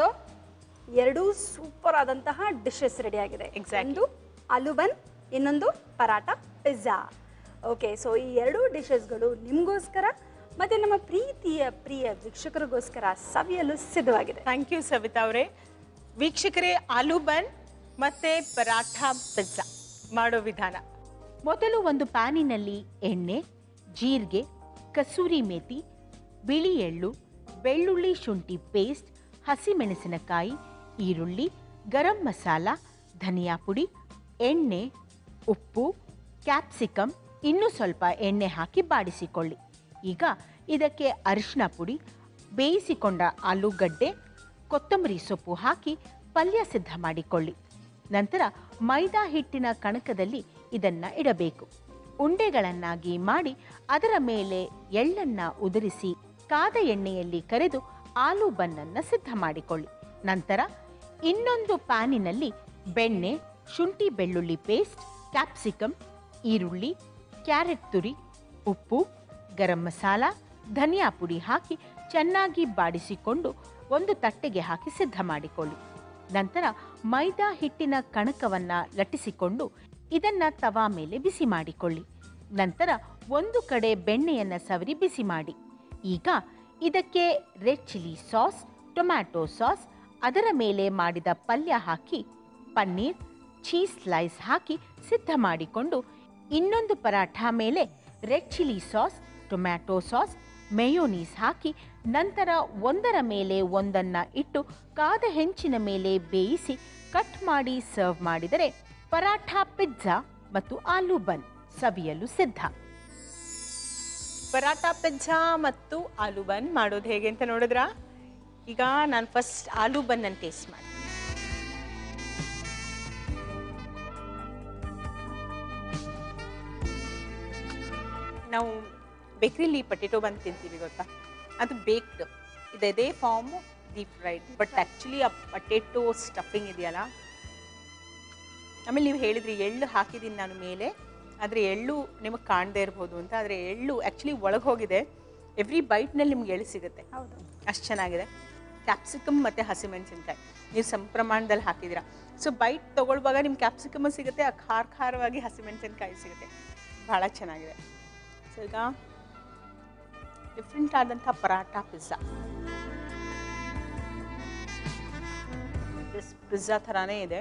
ಎರಡೂ ಸೂಪರ್ ಆದಂತಹ ಡಿಶಸ್ ರೆಡಿ ಆಗಿದೆ Exactly. ಒಂದು ಆಲೂ ಬನ್ ಇನ್ನೊಂದು ಪರಾಟ ಪಿಜ್ಜಾ ಓಕೆ ಸೊ ಈ ಎರಡೂ ಡಿಶಸ್ಗಳು ನಿಮಗೋಸ್ಕರ ಮತ್ತೆ ನಮ್ಮ ಪ್ರೀತಿಯ ಪ್ರಿಯ ವೀಕ್ಷಕರಿಗೋಸ್ಕರ ಸವಿಯಲು ಸಿದ್ಧವಾಗಿದೆ ಥ್ಯಾಂಕ್ ಯು ಸವಿತಾ ಅವರೇ ವೀಕ್ಷಕರೇ ಆಲೂ ಬನ್ ಮತ್ತೆ ಪರಾಠ ಪಿಜ್ಜಾ ಮಾಡೋ ವಿಧಾನ ಮೊದಲು ಒಂದು ಪ್ಯಾನಿನಲ್ಲಿ ಎಣ್ಣೆ ಜೀರಿಗೆ ಕಸೂರಿ ಮೇಥಿ ಬಿಳಿ ಎಳ್ಳು ಬೆಳ್ಳುಳ್ಳಿ ಶುಂಠಿ ಪೇಸ್ಟ್ ಹಸಿಮೆಣಸಿನಕಾಯಿ ಈರುಳ್ಳಿ ಗರಂ ಮಸಾಲ ಧನಿಯಾ ಪುಡಿ ಎಣ್ಣೆ ಉಪ್ಪು ಕ್ಯಾಪ್ಸಿಕಮ್ ಇನ್ನೂ ಸ್ವಲ್ಪ ಎಣ್ಣೆ ಹಾಕಿ ಬಾಡಿಸಿಕೊಳ್ಳಿ ಈಗ ಇದಕ್ಕೆ ಅರಿಶಿನ ಪುಡಿ ಬೇಯಿಸಿಕೊಂಡ ಆಲೂಗಡ್ಡೆ ಕೊತ್ತಂಬರಿ ಸೊಪ್ಪು ಹಾಕಿ ಪಲ್ಯ ಸಿದ್ಧ ಮಾಡಿಕೊಳ್ಳಿ ನಂತರ ಮೈದಾ ಹಿಟ್ಟಿನ ಕಣಕದಲ್ಲಿ ಇದನ್ನ ಇಡಬೇಕು ಉಂಡೆಗಳನ್ನಾಗಿ ಮಾಡಿ ಅದರ ಮೇಲೆ ಎಳ್ಳನ್ನ ಉದುರಿಸಿ ಕಾದ ಎಣ್ಣೆಯಲ್ಲಿ ಕರೆದು ಆಲೂ ಬನ್ನನ್ನ ಸಿದ್ಧ ಮಾಡಿಕೊಳ್ಳಿ ನಂತರ ಇನ್ನೊಂದು ಪ್ಯಾನಿನಲ್ಲಿ ಬೆಣ್ಣೆ ಶುಂಠಿ ಬೆಳ್ಳುಳ್ಳಿ ಪೇಸ್ಟ್ ಕ್ಯಾಪ್ಸಿಕಮ್ ಈರುಳ್ಳಿ ಕ್ಯಾರೆಟ್ ತುರಿ ಉಪ್ಪು ಗರಂ ಮಸಾಲ ಧನಿಯಾ ಪುಡಿ ಹಾಕಿ ಚೆನ್ನಾಗಿ ಬಾಡಿಸಿಕೊಂಡು ಒಂದು ತಟ್ಟೆಗೆ ಹಾಕಿ ಸಿದ್ಧ ಮಾಡಿಕೊಳ್ಳಿ ನಂತರ ಮೈದಾ ಹಿಟ್ಟಿನ ಕಣಕವನ್ನ ಲಟ್ಟಿಸಿಕೊಂಡು ಇದನ್ನ ತವಾ ಮೇಲೆ ಬಿಸಿ ಮಾಡಿಕೊಳ್ಳಿ ನಂತರ ಒಂದು ಕಡೆ ಬೆಣ್ಣೆಯನ್ನ ಸವರಿ ಬಿಸಿ ಮಾಡಿ ಈಗ ಇದಕ್ಕೆ red chilli sauce tomato sauce ಅದರ ಮೇಲೆ ಮಾಡಿದ ಪಲ್ಯ ಹಾಕಿ ಪನ್ನೀರ್ ಚೀಸ್ ಸ್ಲೈಸ್ ಹಾಕಿ ಸಿದ್ಧ ಮಾಡಿಕೊಂಡು ಇನ್ನೊಂದು ಪರಾಠ ಮೇಲೆ red chilli sauce tomato sauce mayonnaise ಹಾಕಿ ನಂತರ ಒಂದರ ಮೇಲೆ ಒಂದನ್ನ ಇಟ್ಟು ಕಾದ ಹೆಂಚಿನ ಮೇಲೆ ಬೇಯಿಸಿ ಕಟ್ ಮಾಡಿ ಸರ್ವ್ ಮಾಡಿದರೆ ಪರಾಠ ಪಿಜ್ಜಾ ಮತ್ತು ಆಲೂ ಬನ್ ಸವಿಯಲು ಸಿದ್ಧ ಪರಾಠ ಪಿಜ್ಜಾ ಮತ್ತು ಆಲೂ ಬನ್ ಮಾಡೋದು ಹೇಗೆ ಅಂತ ನೋಡಿದ್ರಾ ಈಗ ನಾನು ಫಸ್ಟ್ ಆಲೂ ಬನ್ನನ್ನು ಟೇಸ್ಟ್ ಮಾಡಿ ನಾವು ಬೇಕ್ರಿಲಿ ಪಟೇಟೋ ಬನ್ ತಿಂತೀವಿ ಗೊತ್ತಾ ಅದು ಬೇಕ್ಡ್ ಇದೆ ಇದೇ form deep fried but actually ಆ ಪಟೇಟೋ ಸ್ಟಫಿಂಗ್ ಇದೆಯಲ್ಲ ಆಮೇಲೆ ನೀವು ಹೇಳಿದ್ರಿ ಎಳ್ಳು ಹಾಕಿದ್ದೀನಿ ನಾನು ಮೇಲೆ ಆದರೆ ಎಳ್ಳು ನಿಮಗೆ ಕಾಣದೇ ಇರ್ಬೋದು ಅಂತ ಆದರೆ ಎಳ್ಳು ಆ್ಯಕ್ಚುಲಿ ಒಳಗೆ ಹೋಗಿದೆ ಎವ್ರಿ ಬೈಟ್ನಲ್ಲಿ ನಿಮ್ಗೆ ಎಳ್ಳು ಸಿಗುತ್ತೆ ಹೌದು ಅಷ್ಟು ಚೆನ್ನಾಗಿದೆ ಕ್ಯಾಪ್ಸಿಕಮ್ ಮತ್ತು ಹಸಿಮೆಣಸಿನ್ಕಾಯಿ ನೀವು ಸಮ ಪ್ರಮಾಣದಲ್ಲಿ ಹಾಕಿದ್ದೀರಾ ಸೊ ಬೈಟ್ ತೊಗೊಳ್ಳುವಾಗ ನಿಮ್ಮ ಕ್ಯಾಪ್ಸಿಕಮ್ ಸಿಗುತ್ತೆ ಆ ಖಾರ ಖಾರವಾಗಿ ಹಸಿಮೆಣಸಿನ್ಕಾಯಿ ಸಿಗುತ್ತೆ ಭಾಳ ಚೆನ್ನಾಗಿದೆ ಸೊ ಈಗ ಡಿಫ್ರೆಂಟ್ ಆದಂಥ ಪರಾಠ ಪಿಜ್ಜಾ ಪಿಜ್ಜಾ ಥರಾನೇ ಇದೆ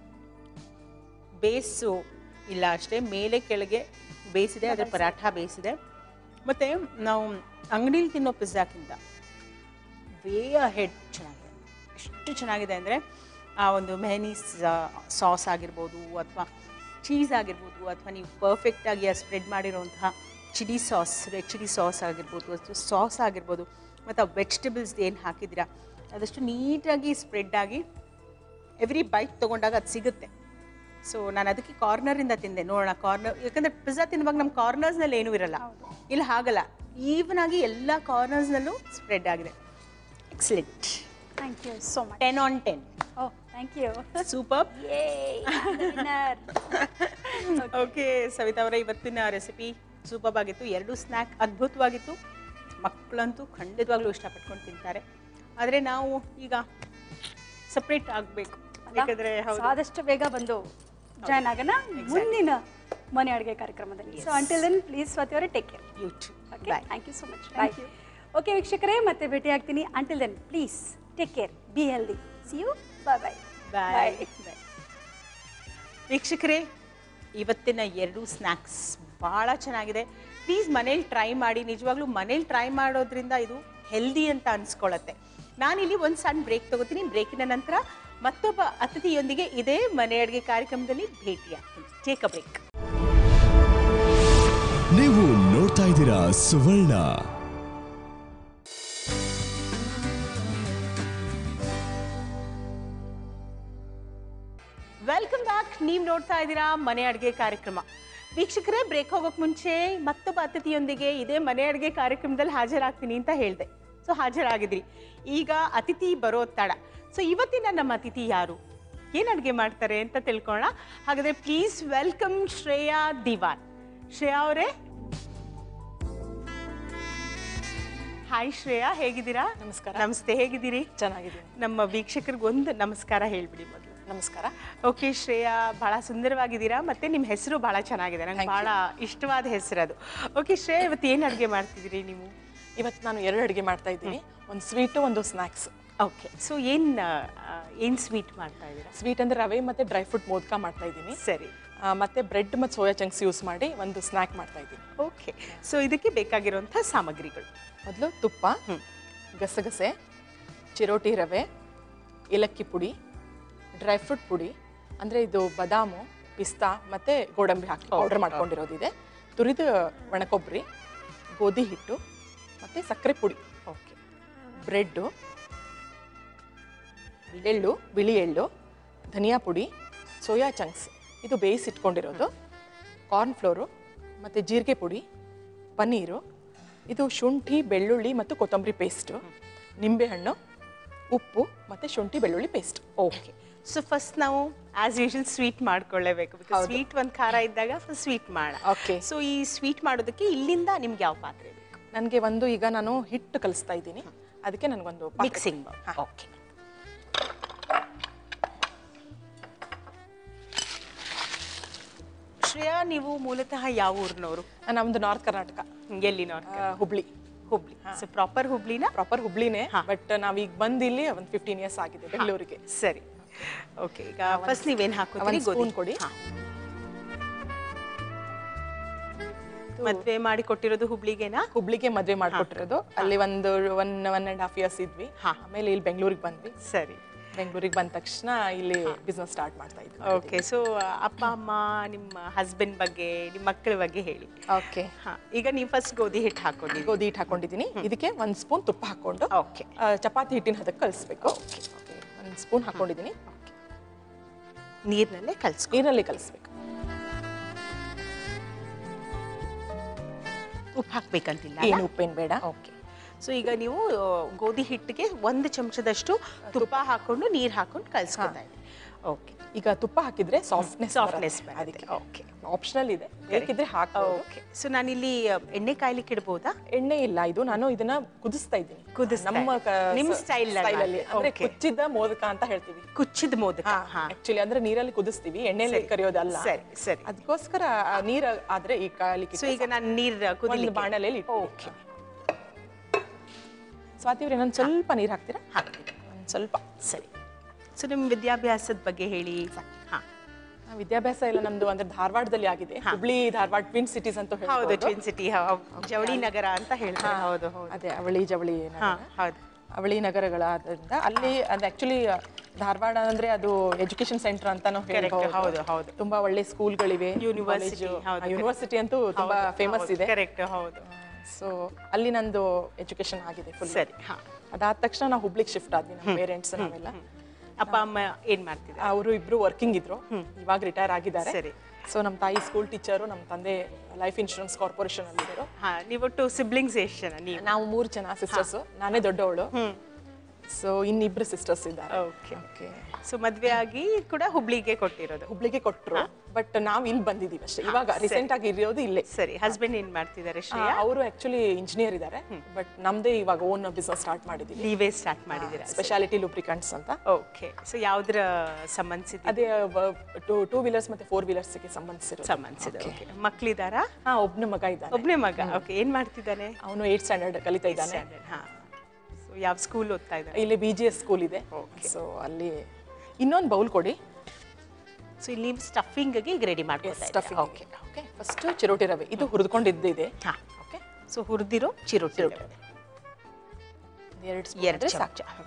ಬೇಸು ಇಲ್ಲ ಅಷ್ಟೇ ಮೇಲೆ ಕೆಳಗೆ ಬೇಯಿಸಿದೆ ಅದರ ಪರಾಠ ಬೇಯಿಸಿದೆ ಮತ್ತು ನಾವು ಅಂಗಡೀಲಿ ತಿನ್ನೋ ಪಿಜ್ಜಾಕ್ಕಿಂತ ವೇ ಹೆಡ್ ಚೆನ್ನಾಗಿದೆ ಎಷ್ಟು ಚೆನ್ನಾಗಿದೆ ಅಂದರೆ ಆ ಒಂದು ಮೆಹನೀಸ್ ಸಾಸ್ ಆಗಿರ್ಬೋದು ಅಥವಾ ಚೀಸ್ ಆಗಿರ್ಬೋದು ಅಥವಾ ನೀವು ಪರ್ಫೆಕ್ಟಾಗಿ ಆ ಸ್ಪ್ರೆಡ್ ಮಾಡಿರೋಂತಹ chilli sauce red chilli sauce ಆಗಿರ್ಬೋದು ಅಥವಾ ಸಾಸ್ ಆಗಿರ್ಬೋದು ಮತ್ತು ಆ ವೆಜಿಟೇಬಲ್ಸ್ ಏನು ಹಾಕಿದ್ದೀರಾ ಅದಷ್ಟು ನೀಟಾಗಿ ಸ್ಪ್ರೆಡ್ ಆಗಿ ಎವ್ರಿ ಬೈಟ್ ತೊಗೊಂಡಾಗ ಅದು ಸಿಗುತ್ತೆ ಸೊ ನಾನು ಅದಕ್ಕೆ ಕಾರ್ನರಿಂದ ತಿಂದೆ ನೋಡೋಣ ಕಾರ್ನರ್ ಯಾಕಂದರೆ ಪಿಜ್ಜಾ ತಿನ್ನುವಾಗ ನಮ್ಮ ಕಾರ್ನರ್ಸ್ನಲ್ಲಿ ಏನೂ ಇರಲ್ಲ ಇಲ್ಲಿ ಹಾಗಲ್ಲ ಈವನ್ ಆಗಿ ಎಲ್ಲ ಕಾರ್ನರ್ಸ್ನಲ್ಲೂ ಸ್ಪ್ರೆಡ್ ಆಗಿದೆ excellent thank you so much ten on ten oh thank you super ಯೇ ವಿನ್ನರ್ ಓಕೆ ಸವಿತಾ ಅವರ ಇವತ್ತಿನ ರೆಸಿಪಿ ಸೂಪರ್ ಆಗಿತ್ತು ಎರಡು ಸ್ನ್ಯಾಕ್ ಅದ್ಭುತವಾಗಿತ್ತು ಮಕ್ಕಳಂತೂ ಖಂಡಿತವಾಗ್ಲೂ ಇಷ್ಟಪಟ್ಕೊಂಡು ತಿಂತಾರೆ ಆದರೆ ನಾವು ಈಗ ಸಪ್ರೇಟ್ ಆಗಬೇಕು ಯಾಕಂದರೆ ಹೌದು ಆದಷ್ಟು ಬೇಗ ಬಂದು ಜಾಯ್ನ್ ಆಗೋಣ ಮುಂದಿನ ಮನೆ ಅಡುಗೆ ಕಾರ್ಯಕ್ರಮದಲ್ಲಿ so until then please Swati ಅವರೇ take care YouTube okay thank you so much bye okay ವೀಕ್ಷಕರೇ ಮತ್ತೆ ಭೇಟಿ ಆಗ್ತೀನಿ until then please take care be healthy see you bye bye bye ವೀಕ್ಷಕರೇ ಇವತ್ತಿನ ಎರಡು ಸ್ನ್ಯಾಕ್ಸ್ ಭಾಳ ಚೆನ್ನಾಗಿದೆ ಪ್ಲೀಸ್ ಮನೇಲಿ ಟ್ರೈ ಮಾಡಿ ನಿಜವಾಗ್ಲೂ ಮನೇಲಿ ಟ್ರೈ ಮಾಡೋದ್ರಿಂದ ಇದು ಹೆಲ್ದಿ ಅಂತ ಅನ್ಸ್ಕೊಳತ್ತೆ ನಾನಿಲ್ಲಿ ಒಂದು ಸಣ್ಣ ಬ್ರೇಕ್ ತಗೋತೀನಿ ಬ್ರೇಕಿನ ನಂತರ ಮತ್ತೊಬ್ಬ ಅತಿಥಿಯೊಂದಿಗೆ ಇದೇ ಮನೆ ಅಡುಗೆ ಕಾರ್ಯಕ್ರಮದಲ್ಲಿ ಭೇಟಿಯಾಗ್ತೀನಿ ಟೇಕ್ ಅ ಬ್ರೇಕ್ ನೀವು ನೋಡ್ತಾ ಇದ್ದೀರಾ ಸುವರ್ಣ ವೆಲ್ಕಮ್ ಬ್ಯಾಕ್ ನೀವು ನೋಡ್ತಾ ಇದ್ದೀರಾ ಮನೆ ಅಡುಗೆ ಕಾರ್ಯಕ್ರಮ ವೀಕ್ಷಕರೇ ಬ್ರೇಕ್ ಹೋಗೋಕೆ ಮುಂಚೆ ಮತ್ತೊಬ್ಬ ಅತಿಥಿಯೊಂದಿಗೆ ಇದೇ ಮನೆ ಅಡುಗೆ ಕಾರ್ಯಕ್ರಮದಲ್ಲಿ ಹಾಜರಾಗ್ತೀನಿ ಅಂತ ಹೇಳಿದೆ ಸೊ ಹಾಜರಾಗಿದ್ರಿ ಈಗ ಅತಿಥಿ ಬರೋ ತಡ ಸೊ ಇವತ್ತಿನ ನಮ್ಮ ಅತಿಥಿ ಯಾರು ಏನು ಅಡುಗೆ ಮಾಡ್ತಾರೆ ಅಂತ ತಿಳ್ಕೊಳ್ಳೋಣ ಹಾಗಾದ್ರೆ ಪ್ಲೀಸ್ ವೆಲ್ಕಮ್ ಶ್ರೇಯಾ ದಿವಾನ್ ಶ್ರೇಯಾ ಅವರೇ ಹಾಯ್ ಶ್ರೇಯಾ ಹೇಗಿದ್ದೀರಾ ನಮಸ್ಕಾರ. ನಮಸ್ತೆ ಹೇಗಿದ್ದೀರಿ ಚೆನ್ನಾಗಿದ್ದೀನಿ ನಮ್ಮ ವೀಕ್ಷಕರಿಗೆ ಒಂದು ನಮಸ್ಕಾರ ಹೇಳ್ಬಿಡಿ ಮೊದಲು ನಮಸ್ಕಾರ ಓಕೆ ಶ್ರೇಯಾ ಬಹಳ ಸುಂದರವಾಗಿದ್ದೀರಾ ಮತ್ತೆ ನಿಮ್ಮ ಹೆಸರು ಬಹಳ ಚೆನ್ನಾಗಿದೆ ನಂಗೆ Thank you. ಬಹಳ ಇಷ್ಟವಾದ ಹೆಸರು ಅದು ಓಕೆ ಶ್ರೇಯಾ ಇವತ್ತು ಏನು ಅಡುಗೆ ಮಾಡ್ತಿದ್ದೀರಿ ನೀವು ಇವತ್ತು ನಾನು ಎರಡು ಅಡುಗೆ ಮಾಡ್ತಾ ಇದ್ದೀನಿ ಒಂದು ಸ್ವೀಟು ಒಂದು ಸ್ನ್ಯಾಕ್ಸ್ ಓಕೆ ಸೊ ಏನು ಏನು ಸ್ವೀಟ್ ಮಾಡ್ತಾ ಇದ್ದೀರಾ ಸ್ವೀಟ್ ಅಂದರೆ ರವೆ ಮತ್ತು ಡ್ರೈ ಫ್ರೂಟ್ ಮೋದಕ ಮಾಡ್ತಾ ಇದ್ದೀನಿ ಸರಿ ಆ, ಮತ್ತೆ ಬ್ರೆಡ್ ಮತ್ತು ಸೋಯಾ ಚಂಕ್ಸ್ ಯೂಸ್ ಮಾಡಿ ಒಂದು ಸ್ನ್ಯಾಕ್ ಮಾಡ್ತಾ ಇದ್ದೀನಿ ಓಕೆ ಸೊ ಇದಕ್ಕೆ ಬೇಕಾಗಿರುವಂಥ ಸಾಮಗ್ರಿಗಳು ಮೊದಲು ತುಪ್ಪ ಗಸಗಸೆ ಚಿರೋಟಿ ರವೆ ಏಲಕ್ಕಿ ಪುಡಿ ಡ್ರೈ ಫ್ರೂಟ್ ಪುಡಿ ಅಂದರೆ ಇದು ಬಾದಾಮು ಪಿಸ್ತಾ ಮತ್ತು ಗೋಡಂಬಿ ಹಾಕಿ ಪೌಡರ್ ಮಾಡ್ಕೊಂಡಿರೋದಿದೆ ತುರಿದ ಒಣಕೊಬ್ಬರಿ ಗೋಧಿ ಹಿಟ್ಟು ಮತ್ತು ಸಕ್ಕರೆ ಪುಡಿ ಓಕೆ ಬ್ರೆಡ್ಡು ಎಳ್ಳು ಬಿಳಿ ಎಳ್ಳು ಧನಿಯಾ ಪುಡಿ ಸೋಯಾ ಚಂಕ್ಸ್ ಇದು ಬೇಯಿಸಿಟ್ಕೊಂಡಿರೋದು ಕಾರ್ನ್ ಫ್ಲೋರು ಮತ್ತು ಜೀರಿಗೆ ಪುಡಿ ಪನ್ನೀರು ಇದು ಶುಂಠಿ ಬೆಳ್ಳುಳ್ಳಿ ಮತ್ತು ಕೊತ್ತಂಬರಿ ಪೇಸ್ಟು ನಿಂಬೆಹಣ್ಣು ಉಪ್ಪು ಮತ್ತು ಶುಂಠಿ ಬೆಳ್ಳುಳ್ಳಿ ಪೇಸ್ಟ್ ಓಕೆ ಸೊ ಫಸ್ಟ್ ನಾವು ಆಸ್ ಯೂಶಲ್ ಸ್ವೀಟ್ ಮಾಡ್ಕೊಳ್ಳೇಬೇಕು ಬಿಕಾಸ್ ಸ್ವೀಟ್ ಒಂದು ಖಾರ ಇದ್ದಾಗ ಸ್ವೀಟ್ ಮಾಡ Okay. ಸೊ ಈ ಸ್ವೀಟ್ ಮಾಡೋದಕ್ಕೆ ಇಲ್ಲಿಂದ ನಿಮ್ಗೆ ಯಾವ ಪಾತ್ರೆ ಬೇಕು ನನಗೆ ಒಂದು ಈಗ ನಾನು ಹಿಟ್ಟು ಕಲಿಸ್ತಾ ಇದ್ದೀನಿ ಅದಕ್ಕೆ ನನಗೊಂದು ಪಾತ್ರೆ ಮಿಕ್ಸಿಂಗ್ ಹಾ. ಓಕೆ ಶ್ರೇಯಾ ನೀವು ಮೂಲತಃ ಯಾವ ಊರಿನವರು ನಮ್ಮದು ನಾರ್ತ್ ಕರ್ನಾಟಕ ಎಲ್ಲಿ ನಾರ್ತ್ ಆ, ಹುಬ್ಳಿ ಹುಬ್ಳಿ ಸೊ ಪ್ರಾಪರ್ ಹುಬ್ಳಿನ ಪ್ರಾಪರ್ ಹುಬ್ಳಿನೇ ಬಟ್ ನಾವೀಗ ಬಂದಿಲ್ಲಿ ಒಂದು ಫಿಫ್ಟೀನ್ ಇಯರ್ಸ್ ಆಗಿದೆ ಬೆಂಗಳೂರಿಗೆ ಸರಿ ಓಕೆ ಈಗ ಫಸ್ಟ್ ನೀವೇನು ಹಾಕೋತೀರಿ ಒಂದ್ spoon ಕೊಡಿ. ಹಾ. ಮದ್ವೆ ಮಾಡಿ ಕೊಟ್ಟಿರೋದು ಹುಬ್ಳಿಗೆನಾ ಹುಬ್ಳಿಗೆ ಮದ್ವೆ ಮಾಡ್ಕೊಟ್ಟಿರೋದು ಅಲ್ಲಿ ಒಂದು one one and half years ಇದ್ವಿ ಹಾ. ಆಮೇಲೆ ಇಲ್ಲಿ ಬೆಂಗಳೂರಿಗೆ ಬಂದ್ವಿ ಸರಿ ಬೆಂಗಳೂರಿಗೆ ಬಂದ ತಕ್ಷಣ ಇಲ್ಲಿ ಬಿಸ್ನೆಸ್ ಸ್ಟಾರ್ಟ್ ಮಾಡ್ತಾ ಇದ್ವಿ ಓಕೆ ಸೊ ಅಪ್ಪ ಅಮ್ಮ ನಿಮ್ಮ ಹಸ್ಬೆಂಡ್ ಬಗ್ಗೆ ನಿಮ್ಮ ಮಕ್ಕಳ ಬಗ್ಗೆ ಹೇಳಿ ಓಕೆ ಹಾ ಈಗ ನೀವು ಫಸ್ಟ್ ಗೋಧಿ ಹಿಟ್ಟು ಹಾಕೊಂಡಿದ್ದೀವಿ ಗೋಧಿ ಹಿಟ್ಟು ಹಾಕೊಂಡಿದ್ದೀನಿ ಇದಕ್ಕೆ ಒಂದು ಸ್ಪೂನ್ ತುಪ್ಪ ಹಾಕೊಂಡು ಓಕೆ ಆ, ಚಪಾತಿ ಹಿಟ್ಟಿನ ಹದಕ್ಕೆ ಕಲಿಸ್ಬೇಕು ಒಂದು ಸ್ಪೂನ್ ಹಾಕೊಂಡಿದ್ದೀನಿ ನೀರಿನಲ್ಲೇ ಕಲ್ಸ್ಕೊ ನೀರಲ್ಲಿ ಕಲಿಸ್ಬೇಕು ಉಪ್ಪು ಹಾಕ್ಬೇಕಂತಿಲ್ಲ ಏನು ಉಪ್ಪೇನು ಬೇಡ ಓಕೆ ಸೊ ಈಗ ನೀವು ಆ, ಗೋಧಿ ಹಿಟ್ಟಿಗೆ ಒಂದು ಚಮಚದಷ್ಟು ತುಪ್ಪ ಹಾಕೊಂಡು ನೀರು ಹಾಕೊಂಡು ಕಲ್ಸ್ಕೊತಾ ಇದ್ದೀವಿ ಓಕೆ ಈಗ ತುಪ್ಪ ಹಾಕಿದ್ರೆ ಸಾಫ್ಟ್ನೆಸ್ Softness ಬರುತ್ತೆ. ಅದಕ್ಕೆ Okay. ಆಪ್ಷನಲ್ ಇದೆ ಬೇಕಿದ್ರೆ ಹಾಕಬಹುದು ಓಕೆ ಸೊ ನಾನಿಲ್ಲಿ ಅ, ಎಣ್ಣೆ ಕಾಯ್ಲಿಕ್ಕೆ ಇಡ್ಬೋದಾ ಎಣ್ಣೆ ಇಲ್ಲ ಇದು ನಾನು ಇದನ್ನ ಕುದಿಸ್ತಾ ಇದ್ದೀನಿ ಕುದಿಸ್ತಾ ನಮ್ಮ ಕ- ನಿಮ್ ಸ- style ಅಲ್ಲ style ಅಲ್ಲಿ ಅಂದ್ರೆ Okay. ಕುಚ್ಚಿದ ಮೋದಕ ಅಂತ ಹೇಳ್ತೀವಿ ಕುಚ್ಚಿದ ಮೋದಕ ಹಾ ಆಕ್ಚುಲಿ ಅಂದ್ರೆ ನೀರಲ್ಲಿ ಕುದಿಸ್ತೀವಿ ಎಣ್ಣೆಲಿ ಸರಿ. ಕರಿಯೋದಲ್ಲ ಸರಿ, ಸರಿ. ಅದಕ್ಕೋಸ್ಕರ ಆ ನೀರ್ ಆದ್ರೆ ಈ ಕಾಲಿಕ್ಕೆ ಸೊ ಈಗ ನಾನು ನೀರು ಒಂದು ಕುದಿಲಿಕ್ಕೆ ಬಾಣಲೆಯಲ್ಲಿ ಓಕೆ ಸ್ವಾತಿ ಅವ್ರೆ ನಾನು ಸ್ವಲ್ಪ ನೀರ್ ಹಾಕ್ತೀರಾ ಹಾಕ್ತೀನಿ ಒಂದ್ ಸ್ವಲ್ಪ ಸರಿ ಸೊ ನಿಮ್ಮ ವಿದ್ಯಾಭ್ಯಾಸದ ಬಗ್ಗೆ ಹೇಳಿ ಹಾ ಆ, ವಿದ್ಯಾಭ್ಯಾಸ ಎಲ್ಲ ನಮ್ದು ಅಂದ್ರೆ ಧಾರವಾಡದಲ್ಲಿ ಆಗಿದೆ ಹುಬ್ಳಿ ಧಾರವಾಡ ಟ್ವಿನ್ ಸಿಟೀಸ್ ಅಂತ ಹೌದು ಹೇಳ್ಬೋದು ಟ್ವಿನ್ ಸಿಟಿ ಜವಳಿ ನಗರ ಅಂತ ಹೇಳ್ತಾರೆ ಹೌದು ಹೌದು ಅದೇ ಅವಳಿ ಜವಳಿ ನಗರ. ಹಾ ಹೌದು ಅವಳಿ ನಗರಗಳಾದ್ರಿಂದ ಅಲ್ಲಿ ಅದು ಆಕ್ಚುಲಿ ಧಾರವಾಡ ಅಂದ್ರೆ ಅದು ಎಜುಕೇಶನ್ ಸೆಂಟರ್ ಅಂತಾನು ಹೇಳ್ಬಹುದು ಹೌದು, ಹೌದು. ತುಂಬಾ ಒಳ್ಳೆ ಸ್ಕೂಲ್ಗಳಿವೆ University, ಹೌದು. ಯೂನಿವರ್ಸಿಟಿ ಅಂತೂ ತುಂಬಾ ಫೇಮಸ್ ಇದೆ ಕರೆಕ್ಟ್ ಹೌದು ಸೊ ಅಲ್ಲಿ ನಂದು ಎಜುಕೇಶನ್ ಆಗಿದೆ ಫುಲ್ ಸರಿ ಹಾ ಅದಾದ ತಕ್ಷಣ ನಾವು ಹುಬ್ಳಿಗೆ ಶಿಫ್ಟ್ ಆದ್ವಿ ನಮ್ಮ ಪೇರೆಂಟ್ಸ್ ನಾವೆಲ್ಲ ಅಪ್ಪ ಅಮ್ಮ ಏನ್ ಮಾಡ್ತಿದ್ದಾರೆ ಅವರು ಇಬ್ರು ವರ್ಕಿಂಗ್ ಇದ್ರು ಇವಾಗ ರಿಟೈರ್ ಆಗಿದ್ದಾರೆ ಸರಿ. ಸೊ ನಮ್ಮ ತಾಯಿ ಸ್ಕೂಲ್ ಟೀಚರು ನಮ್ಮ ತಂದೆ ಲೈಫ್ ಇನ್ಶೂರೆನ್ಸ್ ಕಾರ್ಪೊರೇಷನ್ ಅಲ್ಲಿ ಇದ್ರು ಹಾ ನೀವೊಟ್ಟು ಸಿಬ್ಲಿಂಗ್ಸ್ ಎಷ್ಟು ಜನ ನೀವು ನಾವು ಮೂರು ಜನ ಸಿಸ್ಟರ್ಸ್ ನಾನೇ ದೊಡ್ಡವಳು ಸೊ ಇನ್ನಿಬ್ರು ಸಿಸ್ಟರ್ಸ್ ಇದ್ದಾರೆ ಓಕೆ ಓಕೆ ಸೊ ಮದ್ವೆ ಆಗಿ ಕೂಡ ಹುಬ್ಳಿಗೆ ಕೊಟ್ಟಿರೋದು ಹುಬ್ಳಿಗೆ ಕೊಟ್ರು ಬಟ್ ನಾವ್ ಇಲ್ಲಿ ಬಂದಿದೀವಿ ಅಷ್ಟೇ ಇವಾಗ ರೀಸೆಂಟ್ ಆಗಿ ಇರೋದು ಇಲ್ಲೇ ಸರಿ ಹಸ್ಬೆಂಡ್ ಏನ್ ಮಾಡ್ತಿದ್ದಾರೆ ಶ್ರೇಯಾ ಅವರು ಆಕ್ಚುಲಿ ಇಂಜಿನಿಯರ್ ಇದ್ದಾರೆ ಬಟ್ ನಮ್ದೇ ಇವಾಗ ಓನ್ ಬಿಸ್ನೆಸ್ ಸ್ಟಾರ್ಟ್ ಮಾಡಿದೀವಿ ನೀವೇ ಸ್ಟಾರ್ಟ್ ಮಾಡಿದ್ದೀರಾ ಸ್ಪೆಷಾಲಿಟಿ ಲೂಬ್ರಿಕಂಟ್ಸ್ ಅಂತ ಓಕೆ ಸೊ ಯಾವ್ದ್ರ ಸಂಬಂಧಿಸಿದ ಅದೇ ಟೂ ಟೂ ವೀಲರ್ಸ್ ಮತ್ತೆ ಫೋರ್ ವೀಲರ್ಸ್ಗೆ ಸಂಬಂಧಿಸಿರೋ ಸಂಬಂಧಿಸಿದ ಓಕೆ ಮಕ್ಳಿದಾರಾ ಹಾ ಒಬ್ನ ಮಗ ಇದ್ದಾನೆ ಒಬ್ನೇ ಮಗ ಓಕೆ ಏನ್ ಮಾಡ್ತಿದ್ದಾನೆ ಅವನು ಏಟ್ ಸ್ಟ್ಯಾಂಡರ್ಡ್ ಕಲಿತಾ ಇದ್ದಾನೆ ಹಾ ಸೊ ಯಾವ ಸ್ಕೂಲ್ ಓದ್ತಾ ಇದ್ದಾನೆ ಇಲ್ಲಿ ಬಿ ಜಿ ಎಸ್ ಸ್ಕೂಲ್ ಇದೆ ಸೊ ಅಲ್ಲಿ ಇನ್ನೊಂದು ಬೌಲ್ ಕೊಡಿ ಸೊ ಇಲ್ಲಿ ನೀವು ಸ್ಟಫಿಂಗ್ಗೆ ಈಗ ರೆಡಿ ಮಾಡ್ಕೊತಾ stuffing okay okay first chiroti ರವೆ ಇದು ಹುರಿದುಕೊಂಡಿದ್ದು ಇದೆ ಹಾ ಓಕೆ ಸೊ ಹುರಿದಿರೋ ಚಿರೋಟಿ ಎರಡು ಎರಡು ಎರಡು ಸಾಕು ಚಮಚ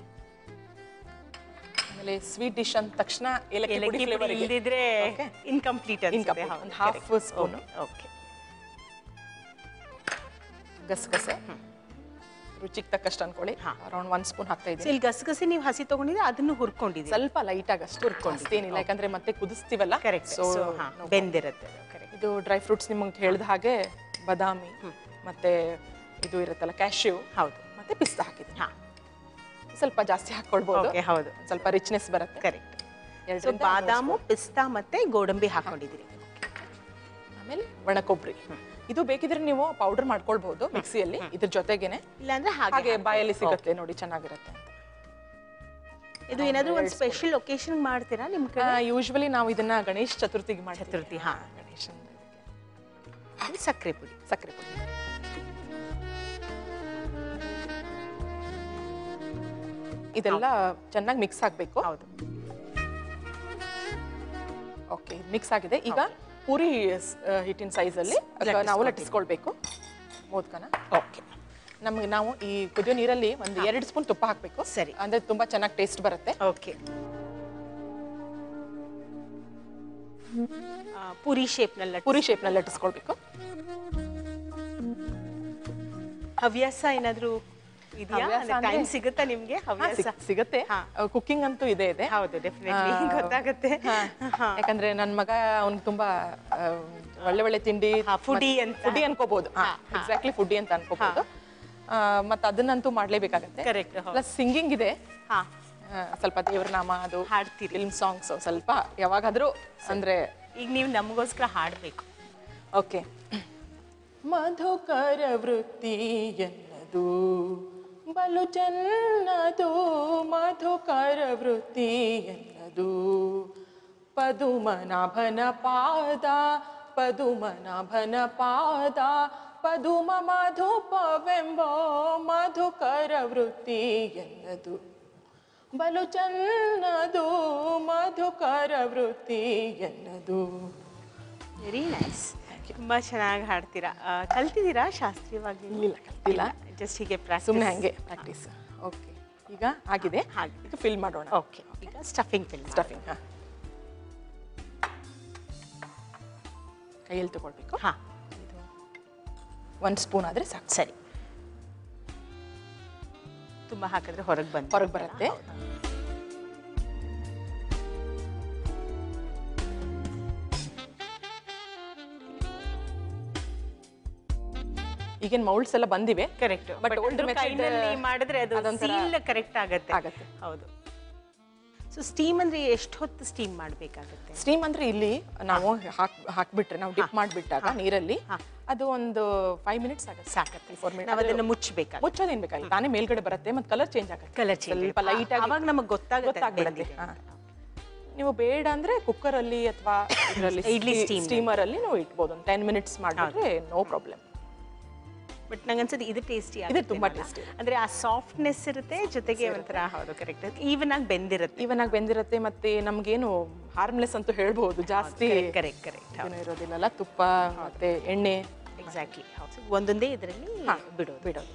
ಆಮೇಲೆ ಸ್ವೀಟ್ ಡಿಶ್ ಅಂದ ತಕ್ಷಣ ಏಲಕ್ಕಿ ಪುಡಿ ಏಲಕ್ಕಿ ಫ್ಲೇವರ್ ಪುಡಿ ಇಲ್ದಿದ್ರೆ ಇನ್ಕಂಪ್ಲೀಟ್ ಅನ್ಸುತ್ತೆ Incomplete. ಒಂದು half spoon. ಓಕೆ ಗಸಗಸೆ ರುಚಿಗೆ ತಕ್ಕಷ್ಟು ಅನ್ಕೊಳ್ಳಿ ಅರೌಂಡ್ ಒನ್ ಸ್ಪೂನ್ ಹಾಕ್ತಾ ಸೊ ಇದ್ದೀನಿ ಇಲ್ಲಿ ಗಸಗಸೆ ನೀವು ಹಸಿ ತಗೊಂಡಿದ್ರೆ ಅದನ್ನು ಹುರ್ಕೊಂಡಿದ್ದೀರಿ ಸ್ವಲ್ಪ ಲೈಟ್ ಆಗಿ ಅಷ್ಟು ಹುರ್ಕೊಂಡು ಏನಿಲ್ಲ ಯಾಕಂದ್ರೆ ಮತ್ತೆ ಕುದಿಸ್ತೀವಲ್ಲ ಕರೆಕ್ಟ್ ಸೊ ಸೊ ಹಾ ಬೆಂದಿರುತ್ತೆ ಕರೆಕ್ಟ್ ಇದು ಡ್ರೈ ಫ್ರೂಟ್ಸ್ ನಿಮಗೆ ಹೇಳಿದ ಹಾಗೆ ಬಾದಾಮಿ ಮತ್ತೆ ಇದು ಇರುತ್ತಲ್ಲ ಕ್ಯಾಶ್ಯೂ ಹೌದು ಮತ್ತೆ ಪಿಸ್ತಾ ಹಾಕಿದ್ದೀನಿ ಹಾ ಸ್ವಲ್ಪ ಜಾಸ್ತಿ ಹಾಕೊಳ್ಬಹುದು ಓಕೆ ಹೌದು ಒಂದ್ ಸ್ವಲ್ಪ ರಿಚ್ನೆಸ್ ಬರುತ್ತೆ ಕರೆಕ್ಟ್ ಸೊ ಎರಡರಿಂದ ಬಾದಾಮು ಪಿಸ್ತಾ ಮತ್ತೆ ಗೋಡಂಬಿ ಹಾಕೊಂಡಿದ್ದೀರಿ ಆಮೇಲೆ ಒಣ ಕೊಬ್ಬರಿ ಇದು ಬೇಕಿದ್ರೆ ನೀವು ಪೌಡರ್ ಮಾಡ್ಕೊಳ್ಬಹುದು ಮಿಕ್ಸಿಯಲ್ಲಿ ಇದ್ರ ಜೊತೆಗೇನೆ ಇಲ್ಲಾಂದ್ರೆ ಹಾಗೆ ಹಾಗೆ ಬಾಯಲ್ಲಿ ಸಿಗುತ್ತೆ ನೋಡಿ ಚೆನ್ನಾಗಿರುತ್ತೆ ಅಂತ ಇದು ಏನಾದ್ರೂ ಒಂದು ಸ್ಪೆಷಲ್ ಒಕೇಶನ್ ಮಾಡ್ತೀರಾ ನಿಮ್ ಕಡೆ ಯೂಶ್ವಲಿ ನಾವು ಇದನ್ನ ಗಣೇಶ್ ಚತುರ್ಥಿಗೆ ಮಾಡ್ತೀವಿ ಚತುರ್ಥಿ, ಹಾ. ಗಣೇಶನ್ ಇದು ಸಕ್ಕರೆ ಪುಡಿ ಸಕ್ಕರೆ ಪುಡಿ ಇದೆಲ್ಲ ಚೆನ್ನಾಗಿ ಮಿಕ್ಸ್ ಆಗಬೇಕು ಹೌದು ಓಕೆ ಮಿಕ್ಸ್ ಆಗಿದೆ ಈಗ ಪೂರಿ ಸ್- ಆ, ಹಿಟ್ಟಿನ ಸೈಜಲ್ಲಿ ನಾವು ಲಟ್ಟಿಸ್ಕೊಳ್ಬೇಕು ಮೋದಕನ ಓಕೆ ನಮ್ಗೆ ನಾವು ಈ ಕುದಿಯೋ ನೀರಲ್ಲಿ ಒಂದು ಎರಡು ಸ್ಪೂನ್ ತುಪ್ಪ ಹಾಕಬೇಕು ಸರಿ. ಅಂದ್ರೆ ತುಂಬಾ ಚೆನ್ನಾಗಿ ಟೇಸ್ಟ್ ಬರುತ್ತೆ ಓಕೆ ಪುರಿ ಶೇಪ್ನಲ್ಲಿ ಪೂರಿ ಶೇಪ್ನಲ್ಲಿ ಲಟ್ಟಿಸ್ಕೊಳ್ಬೇಕು ಹವ್ಯಾಸ ಏನಾದ್ರೂ ಇದೆಯಾ ಹವ್ಯಾಸ ಅಂದ್ರೆ- ಟೈಮ್ ಸಿಗುತ್ತಾ ನಿಮ್ಗೆ ಹಾ, ಹವ್ಯಾಸ ಸಿಗ್- ಸಿಗುತ್ತೆ ಹಾ. ಕುಕ್ಕಿಂಗ್ ಅಂತೂ ಇದೆ ಇದೆ ಹೌದು ಡೆಫಿನೆಟ್ಲಿ ಗೊತ್ತಾಗುತ್ತೆ ಹಾ. ಯಾಕಂದ್ರೆ ನನ್ನ ಮಗ ಅವ್ನಿಗೆ ತುಂಬಾ ಆ, ಒಳ್ಳೆ ಒಳ್ಳೆ ತಿಂಡಿ ಹಾ, foodie ಅಂತ. ಫುಡಿ ಅನ್ಕೋಬಹುದು ಎಕ್ಸಾಕ್ಟ್ಲಿ ಫುಡಿ ಅಂತ ಅನ್ಕೋಬಹುದು ಮತ್ತೆ ಅದನ್ನಂತೂ ಮಾಡ್ಲೇಬೇಕಾಗತ್ತೆ Correct, ಹೌದು. ಪ್ಲಸ್ ಸಿಂಗಿಂಗ್ ಇದೆ ಹಾ ಆ, ಸ್ವಲ್ಪ ದೇವ್ರ ನಾಮ ಅದು ಹಾಡ್ತೀರಿ. ಫಿಲ್ಮ್ ಸಾಂಗ್ಸ್ ಸ್ವಲ್ಪ ಯಾವಾಗಾದ್ರೂ ಅಂದ್ರೆ ಈಗ ನೀವು ನಮಗೋಸ್ಕರ ಹಾಡಬೇಕು ಓಕೆ ಮಧುಕರ ವೃತ್ತಿ ಎನ್ನದು ಬಲು ಚೆನ್ನದು ಮಧುಕರ ವೃತ್ತಿ ಎನ್ನದು ಪದುಮನಾಭನ ಪಾದ ಪದುಮನಾಭನ ಪಾದ ಪದುಮ ಮಧುಪವೆಂಬ ಮಧುಕರ ವೃತ್ತಿ ಎನ್ನದು ಬಲು ಚೆನ್ನದು ಮಧುಕರ ವೃತ್ತಿ ಎನ್ನದು ವೆರಿ ನೈಸ್ ತುಂಬಾ ಚೆನ್ನಾಗಿ ಹಾಡ್ತೀರಾ ಆ, ಕಲ್ತಿದ್ದೀರಾ ಶಾಸ್ತ್ರೀಯವಾಗಿ ಇಲ್ಲ ಕಲ್ತಿಲ್ಲ ಜಸ್ಟ್ ಹೀಗೆ ಪ್ರಾಕ್ಟೀಸ್ ಸುಮ್ಮನೆ ಹಂಗೆ ಪ್ರಾಕ್ಟೀಸ್ ಓಕೆ ಈಗ ಆಗಿದೆ ಹಾಗೆ. ಈಗ ಫಿಲ್ ಮಾಡೋಣ ಓಕೆ ಈಗ ಸ್ಟಫಿಂಗ್ ಫಿಲ್ ಸ್ಟಫಿಂಗ್ ಹಾಂ ಕೈಯಲ್ಲಿ ತಗೊಳ್ಬೇಕು ಹಾ ಒಂದು ಸ್ಪೂನ್ ಆದರೆ ಸಾಕು ಸರಿ ತುಂಬಾ ಹಾಕಿದ್ರೆ ಹೊರಗೆ ಬಂದು ಹೊರಗೆ ಬರುತ್ತೆ ಈಗಿನ ಮೌಲ್ಡ್ಸ್ ಎಲ್ಲ ಬಂದಿವೆ correct But but older method, ಕೈನಲ್ಲಿ ಮಾಡಿದ್ರೆ ಅದು ಅದೊಂಥರ ಸೀಲ್ ಕರೆಕ್ಟ್ ಆಗತ್ತೆ ಆಗತ್ತೆ. ಹೌದು ಸೊ ಸ್ಟೀಮ್ ಅಂದ್ರೆ ಎಷ್ಟು ಹೊತ್ತು ಸ್ಟೀಮ್ ಮಾಡಬೇಕಾಗುತ್ತೆ ಸ್ಟೀಮ್ ಅಂದ್ರೆ ಇಲ್ಲಿ ನಾವು ಹಾಕ್ ಹಾಕ್ಬಿಟ್ರೆ ನಾವು ಡಿಪ್ ಮಾಡಿಬಿಟ್ಟಾಗ ನೀರಲ್ಲಿ ಅದು ಒಂದು ಫೈವ್ ಮಿನಿಟ್ಸ್ ಆಗುತ್ತೆ ಸಾಕತ್ತೆ ಫೋರ್ ನಾವು ಮಿನಿಟ್ಸ್ ಅದನ್ನ ಮುಚ್ಚಬೇಕಾಗುತ್ತೆ ಮುಚ್ಚೋದೇನ್ ಬೇಕಾಗಿಲ್ಲ ತಾನೇ ಮೇಲ್ಗಡೆ ಬರುತ್ತೆ ಮತ್ತೆ ಕಲರ್ ಚೇಂಜ್ ಆಗುತ್ತೆ ಕಲರ್ ಚೇಂಜ್ ಸ್ವಲ್ಪ ಲೈಟ್ ಆಗಿ ಅವಾಗ ನಮಗೆ ಗೊತ್ತಾಗುತ್ತೆ ಗೊತ್ತಾಗ್ಬಿಡುತ್ತೆ ಹಾ. ನೀವು ಬೇಡ ಅಂದ್ರೆ ಕುಕ್ಕರ್ ಅಲ್ಲಿ ಅಥವಾ ಇದರಲ್ಲಿ ಇಡ್ಲಿ steam ಸ್ಟೀಮರ್ ಅಲ್ಲಿ ನೀವು ಇಟ್ಬೋದು ಒಂದು ಟೆನ್ ಮಿನಿಟ್ಸ್ ಮಾಡಿದ್ರೆ ನೋ ಪ್ರಾಬ್ಲಮ್ ಬಟ್ ನಂಗೆ ಅನ್ಸುತ್ತೆ ಇದು ಟೇಸ್ಟಿ ಇದು ತುಂಬಾ tasty ಅಂದ್ರೆ ಆ ಸಾಫ್ಟ್ನೆಸ್ ಇರುತ್ತೆ ಜೊತೆಗೆ ಒಂಥರ ಹೌದು ಕರೆಕ್ಟ್ ಈವನ್ ಆಗಿ ಬೆಂದಿರುತ್ತೆ ಇವನ್ ಆಗಿ ಬೆಂದಿರುತ್ತೆ ಮತ್ತೆ ನಮ್ಗೇನು ಹಾರ್ಮ್ಲೆಸ್ ಅಂತೂ ಹೇಳ್ಬಹುದು ಜಾಸ್ತಿ ಕರೆಕ್ಟ್ ಕರೆಕ್ಟ್ ಏನು ಇರೋದಿಲ್ಲಲ್ಲ ತುಪ್ಪ ಮತ್ತೆ ಎಣ್ಣೆ ಎಕ್ಸಾಕ್ಟ್ಲಿ ಒಂದೊಂದೇ ಇದರಲ್ಲಿ ಬಿಡೋದು ಬಿಡೋದು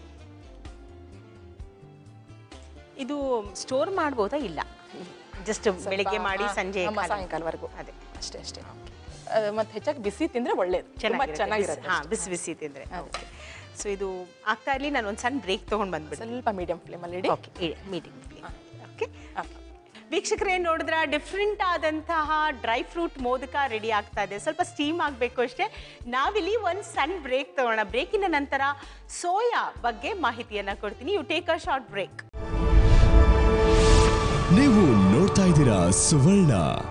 ಇದು ಸ್ಟೋರ್ ಮಾಡ್ಬೋದಾ ಇಲ್ಲ ಜಸ್ಟ್ ಬೆಳಿಗ್ಗೆ ಮಾಡಿ ಸಂಜೆ ನಮ್ಮ ಖಾಲಿ. ಸಾಯಂಕಾಲವರೆಗೂ ಅದೇ ಅಷ್ಟೇ ಅಷ್ಟೇ ಅಹ್, ಮತ್ತೆ ಹೆಚ್ಚಾಗಿ ಬಿಸಿ ತಿಂದ್ರೆ ಒಳ್ಳೇದು ತುಂಬಾ ಚೆನ್ನಾಗಿರುತ್ತೆ ಹಾ ಬಿಸಿ ಬಿಸಿ ತಿಂದ್ರೆ ಸೊ ಇದು ಆಗ್ತಾ ಇರ್ಲಿ ನಾನು ಒಂದು ಸಣ್ಣ ಬ್ರೇಕ್ ತಗೊಂಡ್ ಬಂದ್ಬಿಡ್ತೀನಿ ಸ್ವಲ್ಪ ಮೀಡಿಯಂ ಫ್ಲೇಮಲ್ಲಿ ಇಡಿ ಓಕೆ ಮೀಟಿಂಗ್ ಓಕೆ ವೀಕ್ಷಕರೇ ನೋಡಿದ್ರ ಡಿಫ್ರೆಂಟ್ ಆದಂತಹ ಡ್ರೈ ಫ್ರೂಟ್ ಮೋದಕ ರೆಡಿ ಆಗ್ತಾ ಇದೆ ಸ್ವಲ್ಪ ಸ್ಟೀಮ್ ಆಗಬೇಕು ಅಷ್ಟೇ ನಾವಿಲ್ಲಿ ಒಂದು ಸಣ್ಣ ಬ್ರೇಕ್ ತಗೋಣ ಬ್ರೇಕಿನ ನಂತರ ಸೋಯಾ ಬಗ್ಗೆ ಮಾಹಿತಿಯನ್ನ ಕೊಡ್ತೀನಿ you take a short break ನೀವು ನೋಡ್ತಾ ಇದ್ದೀರಾ ಸುವರ್ಣ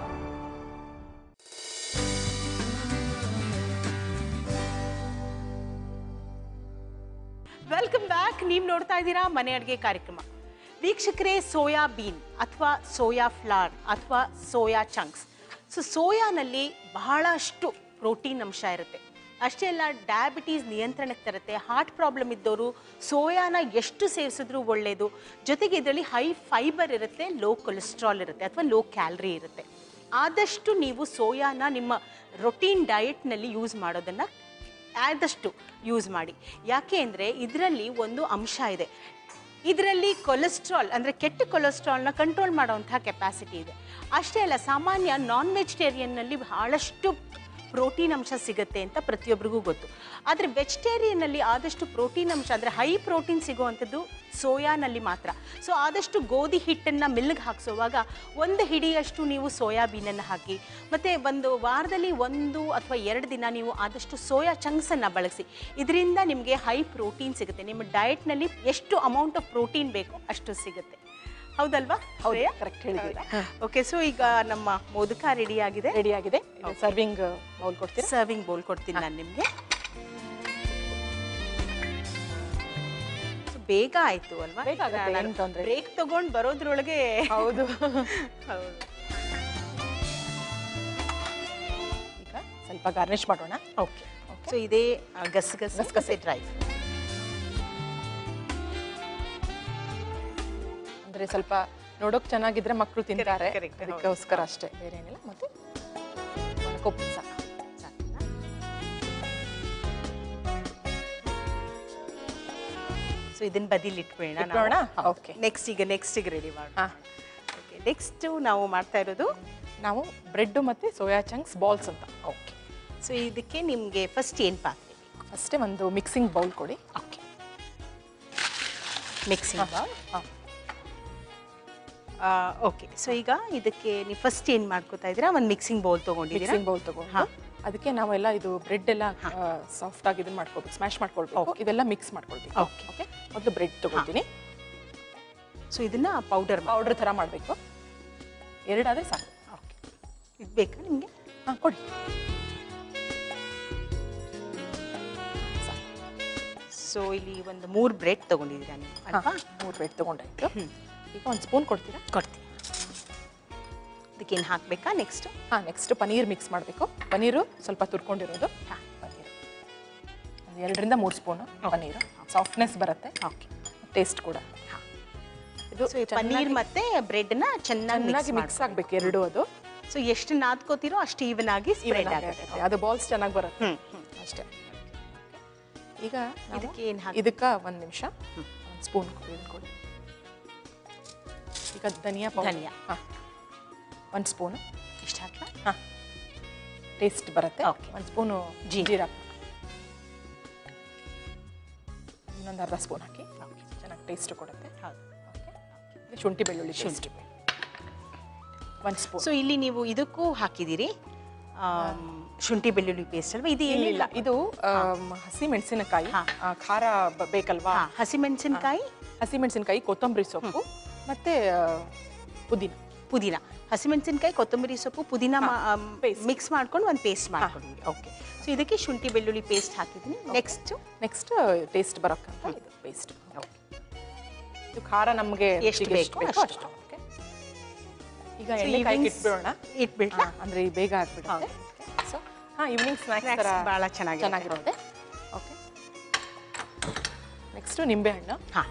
ವೆಲ್ಕಮ್ ಬ್ಯಾಕ್ ನೀವು ನೋಡ್ತಾ ಇದ್ದೀರಾ ಮನೆ ಅಡುಗೆ ಕಾರ್ಯಕ್ರಮ ವೀಕ್ಷಕರೇ ಸೋಯಾ ಬೀನ್ ಅಥವಾ ಸೋಯಾ ಫ್ಲಾರ್ ಅಥವಾ ಸೋಯಾ ಚಂಕ್ಸ್ ಸೊ ಸೋಯಾನಲ್ಲಿ ಬಹಳಷ್ಟು ಪ್ರೋಟೀನ್ ಅಂಶ ಇರುತ್ತೆ ಅಷ್ಟೇ ಅಲ್ಲ ಡಯಾಬಿಟೀಸ್ ನಿಯಂತ್ರಣಕ್ಕೆ ತರುತ್ತೆ ಹಾರ್ಟ್ ಪ್ರಾಬ್ಲಮ್ ಇದ್ದವರು ಸೋಯಾನ ಎಷ್ಟು ಸೇವಿಸಿದ್ರೂ ಒಳ್ಳೆಯದು ಜೊತೆಗೆ ಇದರಲ್ಲಿ ಹೈ ಫೈಬರ್ ಇರುತ್ತೆ ಲೋ ಕೊಲೆಸ್ಟ್ರಾಲ್ ಇರುತ್ತೆ ಅಥವಾ ಲೋ ಕ್ಯಾಲ್ರಿ ಇರುತ್ತೆ ಆದಷ್ಟು ನೀವು ಸೋಯಾನ ನಿಮ್ಮ ರೊಟೀನ್ ಡಯಟ್ನಲ್ಲಿ ಯೂಸ್ ಮಾಡೋದನ್ನು ಆದಷ್ಟು ಯೂಸ್ ಮಾಡಿ ಯಾಕೆ ಅಂದರೆ ಇದರಲ್ಲಿ ಒಂದು ಅಂಶ ಇದೆ ಇದರಲ್ಲಿ ಕೊಲೆಸ್ಟ್ರಾಲ್ ಅಂದರೆ ಕೆಟ್ಟ ಕೊಲೆಸ್ಟ್ರಾಲ್ನ ಕಂಟ್ರೋಲ್ ಮಾಡುವಂಥ ಕೆಪಾಸಿಟಿ ಇದೆ ಅಷ್ಟೇ ಅಲ್ಲ ಸಾಮಾನ್ಯ ನಾನ್ ವೆಜಿಟೇರಿಯನ್ನಲ್ಲಿ ಬಹಳಷ್ಟು ಪ್ರೋಟೀನ್ ಅಂಶ ಸಿಗುತ್ತೆ ಅಂತ ಪ್ರತಿಯೊಬ್ಬರಿಗೂ ಗೊತ್ತು ಆದರೆ ವೆಜಿಟೇರಿಯನ್ನಲ್ಲಿ ಆದಷ್ಟು ಪ್ರೋಟೀನ್ ಅಂಶ ಅಂದರೆ ಹೈ ಪ್ರೋಟೀನ್ ಸಿಗುವಂಥದ್ದು ಸೋಯಾನಲ್ಲಿ ಮಾತ್ರ ಸೊ ಆದಷ್ಟು ಗೋಧಿ ಹಿಟ್ಟನ್ನು ಮಿಲ್ಗೆ ಹಾಕ್ಸೋವಾಗ ಒಂದು ಹಿಡಿಯಷ್ಟು ನೀವು ಸೋಯಾಬೀನನ್ನು ಹಾಕಿ ಮತ್ತು ಒಂದು ವಾರದಲ್ಲಿ ಒಂದು ಅಥವಾ ಎರಡು ದಿನ ನೀವು ಆದಷ್ಟು ಸೋಯಾ ಚಂಕ್ಸನ್ನು ಬಳಸಿ ಇದರಿಂದ ನಿಮಗೆ ಹೈ ಪ್ರೋಟೀನ್ ಸಿಗುತ್ತೆ ನಿಮ್ಮ ಡಯಟ್ನಲ್ಲಿ ಎಷ್ಟು ಅಮೌಂಟ್ ಆಫ್ ಪ್ರೋಟೀನ್ ಬೇಕೋ ಅಷ್ಟು ಸಿಗುತ್ತೆ ಹೌದಲ್ವಾ ಹೌದು ಕರೆಕ್ಟ್ ಹೇಳಿದ್ದೀರಾ ಓಕೆ ಸೊ ಈಗ ನಮ್ಮ ಮೋದಕ ರೆಡಿ ಆಗಿದೆ ರೆಡಿ ಆಗಿದೆ ಸರ್ವಿಂಗ್ ಬೌಲ್ ಕೊಡ್ತೀರಾ ಸರ್ವಿಂಗ್ ಬೋಲ್ ಕೊಡ್ತೀನಿ ನಾನು ನಿಮಗೆ ಬೇಗ ಆಯ್ತು ಅಲ್ವಾ ಬೇಗ ಆಗುತ್ತೆ, ಏನ್ ತೊಂದ್ರೆ ಇಲ್ಲ. ಬ್ರೇಕ್ ತಗೊಂಡ್ ಬರೋದ್ರೊಳಗೆ ಹೌದು ಹೌದು ಈಗ ಸ್ವಲ್ಪ ಗಾರ್ನಿಶ್ ಮಾಡೋಣ ಓಕೆ ಸೊ ಇದೇ ಆ, ಗಸಗಸೆ ಗಸಗಸೆ ಡ್ರೈ ಅಂದ್ರೆ ಸ್ವಲ್ಪ ನೋಡೋಕ್ ಚೆನ್ನಾಗಿದ್ರೆ ಮಕ್ಕಳು ತಿಂತಾರೆ correct, ಹೌದು. ಅದಕ್ಕೋಸ್ಕರ ಅಷ್ಟೇ ಬೇರೆ ಏನಿಲ್ಲ ಮತ್ತೆ ಕೊಬ್ಬರಿ ಸಾಕು ಸೊ ಇದನ್ನ ಬದಿಲಿ ಇಟ್ಬಿಡೋಣ ಇಟ್ಬಿಡೋಣ? Okay. ನೆಕ್ಸ್ಟ್ ಈಗ ನೆಕ್ಸ್ಟ್ ಈಗ ರೆಡಿ ಮಾಡೋಣ ಹಾ ಓಕೆ ನೆಕ್ಸ್ಟ್ ನಾವು ಮಾಡ್ತಾ ಇರೋದು ನಾವು ಬ್ರೆಡ್ ಮತ್ತೆ ಸೋಯಾ ಚಂಕ್ಸ್ ಬಾಲ್ಸ್ ಅಂತ ಓಕೆ ಸೊ ಇದಕ್ಕೆ ನಿಮಗೆ ಫಸ್ಟ್ ಏನು ಪಾತ್ರೆ ಬೇಕು ಅಷ್ಟೇ ಒಂದು ಮಿಕ್ಸಿಂಗ್ ಬೌಲ್ ಕೊಡಿ ಓಕೆ ಮಿಕ್ಸಿಂಗ್ ಬೌಲ್ ಹಾಂ ಓಕೆ ಸೊ ಈಗ ಇದಕ್ಕೆ ನೀವು ಫಸ್ಟ್ ಏನು ಮಾಡ್ಕೋತಾ ಇದ್ದೀರಾ ಒಂದು ಮಿಕ್ಸಿಂಗ್ ಬೌಲ್ ತೊಗೊಂಡಿದ್ದೀರಾ ಮಿಕ್ಸಿಂಗ್ ಬೌಲ್ ತಗೊಂಡು ಅದಕ್ಕೆ ನಾವೆಲ್ಲ ಇದು ಬ್ರೆಡ್ ಎಲ್ಲ ಸಾಫ್ಟ್ ಆಗಿ ಇದನ್ನ ಮಾಡ್ಕೋಬೇಕು ಸ್ಮ್ಯಾಶ್ ಮಾಡ್ಕೊಳ್ಬೇಕು ಇದೆಲ್ಲ ಮಿಕ್ಸ್ ಮಾಡ್ಕೊಳ್ಬೇಕು Okay. ಓಕೆ ಮೊದಲು ಬ್ರೆಡ್ ತಗೊಳ್ತೀನಿ ಸೊ ಇದನ್ನ ಪೌಡರ್ ಪೌಡರ್ ಥರ ಮಾಡಬೇಕು ಎರಡಾದ್ರೆ ಸಾಕು ಓಕೆ ಇದು ಬೇಕಾ ನಿಮಗೆ ಹಾಂ ಕೊಡಿ ಸೊ ಇಲ್ಲಿ ಒಂದು ಮೂರು ಬ್ರೆಡ್ ತೊಗೊಂಡಿದ್ದೀರಾ ನೀವು ಅಲ್ವಾ ಮೂರು ಬ್ರೆಡ್ ತಗೊಂಡಾಯ್ತು ಈಗ ಒಂದು ಸ್ಪೂನ್ ಕೊಡ್ತೀರಾ ಕೊಡ್ತೀನಿ ಅದಕ್ಕೇನು ಹಾಕಬೇಕಾ ನೆಕ್ಸ್ಟು ಹಾಂ ನೆಕ್ಸ್ಟ್ ಪನೀರ್ ಮಿಕ್ಸ್ ಮಾಡಬೇಕು ಪನೀರು ಸ್ವಲ್ಪ ತುರ್ಕೊಂಡಿರೋದು ಹಾಂ ಪನೀರ್ ಒಂದು ಎರಡರಿಂದ ಮೂರು ಸ್ಪೂನು ಪನೀರು ಸಾಫ್ಟ್ನೆಸ್ ಬರುತ್ತೆ ಓಕೆ ಟೇಸ್ಟ್ ಕೂಡ ಹಾಂ ಇದು ಸೊ ಈ ಪನ್ನೀರ್ ಮತ್ತೆ ಬ್ರೆಡ್ನ ಚೆನ್ನಾಗಿ ಚೆನ್ನಾಗಿ ಮಿಕ್ಸ್ ಮಿಕ್ಸ್ ಆಗಬೇಕು ಎರಡು ಅದು ಸೊ ಎಷ್ಟು ನಾದ್ಕೋತಿರೋ ಅಷ್ಟು ಈವನ್ ಆಗಿ ಸ್ಪ್ರೆಡ್ Even ಆಗುತ್ತೆ ಆಗುತ್ತೆ. ಅದು ಬಾಲ್ಸ್ ಚೆನ್ನಾಗಿ ಬರುತ್ತೆ ಹ್ಮ್, ಹ್ಮ್. ಅಷ್ಟೇ ಈಗ ನಾವು ಇದಕ್ಕೆ ಏನ್ ಹಾಕ್ಬೇಕು? ಇದಕ್ಕೆ ಒಂದು ನಿಮಿಷ ಒಂದು ಸ್ಪೂನ್ ಕೊಡಿ ಈಗ ಧನಿಯಾ ಪೌಡರ್ ಧನಿಯಾ. ಹಾಂ ಒಂದು ಸ್ಪೂನು ಇಷ್ಟು ಹಾಕ್ಲಾ ಹಾಂ ಟೇಸ್ಟ್ ಬರುತ್ತೆ Okay. ಒಂದು ಸ್ಪೂನು ಜೀರಿಗೆ. ಜೀರಾ ಇನ್ನೊಂದು ಅರ್ಧ ಸ್ಪೂನ್ ಹಾಕಿ ಚೆನ್ನಾಗಿ ಟೇಸ್ಟ್ ಕೊಡುತ್ತೆ ಹೌದು ಓಕೆ ಶುಂಠಿ ಬೆಳ್ಳುಳ್ಳಿ ಶುಂಠಿ ಒಂದು ಸ್ಪೂನ್ ಸೊ ಇಲ್ಲಿ ನೀವು ಇದಕ್ಕೂ ಹಾಕಿದ್ದೀರಿ ಆಮ್, ಶುಂಠಿ ಬೆಳ್ಳುಳ್ಳಿ ಪೇಸ್ಟ್ ಅಲ್ವಾ ಇದು ಏನಿಲ್ಲ ಇಲ್ಲ ಇದು ಆಮ್, ಹಸಿ ಮೆಣಸಿನಕಾಯಿ ಹಾ. Ah, ಖಾರ ಬ- ಬೇಕಲ್ವಾ ಹಸಿಮೆಣಸಿನಕಾಯಿ ಹಸಿ ಮೆಣಸಿನಕಾಯಿ ಕೊತ್ತಂಬರಿ ಸೊಪ್ಪು ಮತ್ತೆ ಆ, ಪುದೀನ ಪುದೀನ ಹಸಿಮೆಣಸಿನ್ಕಾಯಿ ಕೊತ್ತಂಬರಿ ಸೊಪ್ಪು ಪುದೀನ paste. ಮಿಕ್ಸ್ ಮಾಡ್ಕೊಂಡು ಒಂದು ಪೇಸ್ಟ್ ಮಾಡ್ಕೊಂಡಿದ್ದೀನಿ ಓಕೆ ಸೊ ಇದಕ್ಕೆ ಶುಂಠಿ ಬೆಳ್ಳುಳ್ಳಿ ಪೇಸ್ಟ್ ಹಾಕಿದ್ದೀನಿ ನೆಕ್ಸ್ಟ್ ನೆಕ್ಸ್ಟ್ ಟೇಸ್ಟ್ ಬರೋಕ್ಕೆ ಇದು ಪೇಸ್ಟ್ ಇದು ಖಾರ ನಮಗೆ ಎಷ್ಟು ಬೇಕು ಬೇಕೋ ಅಷ್ಟು. ಅಷ್ಟು Okay. ಈಗ ಎಣ್ಣೆ ಕಾಯ್ಗೆ ಇಟ್ಬಿಡೋಣ ಇಟ್ಬಿಡ್ಲಾ ಹಾ, ಅಂದ್ರೆ ಈ ಬೇಗ ಆಗ್ಬಿಡುತ್ತೆ ಸೊ ಹಾ ಈವ್ನಿಂಗ್ ಸ್ನ್ಯಾಕ್ಸ್ Snacks ಥರ ಭಾಳ ಚೆನ್ನಾಗಿರುತ್ತೆ. ಚೆನ್ನಾಗಿರುತ್ತೆ ಓಕೆ ನೆಕ್ಸ್ಟ್ ನಿಂಬೆ ಹಣ್ಣು ಹಾಂ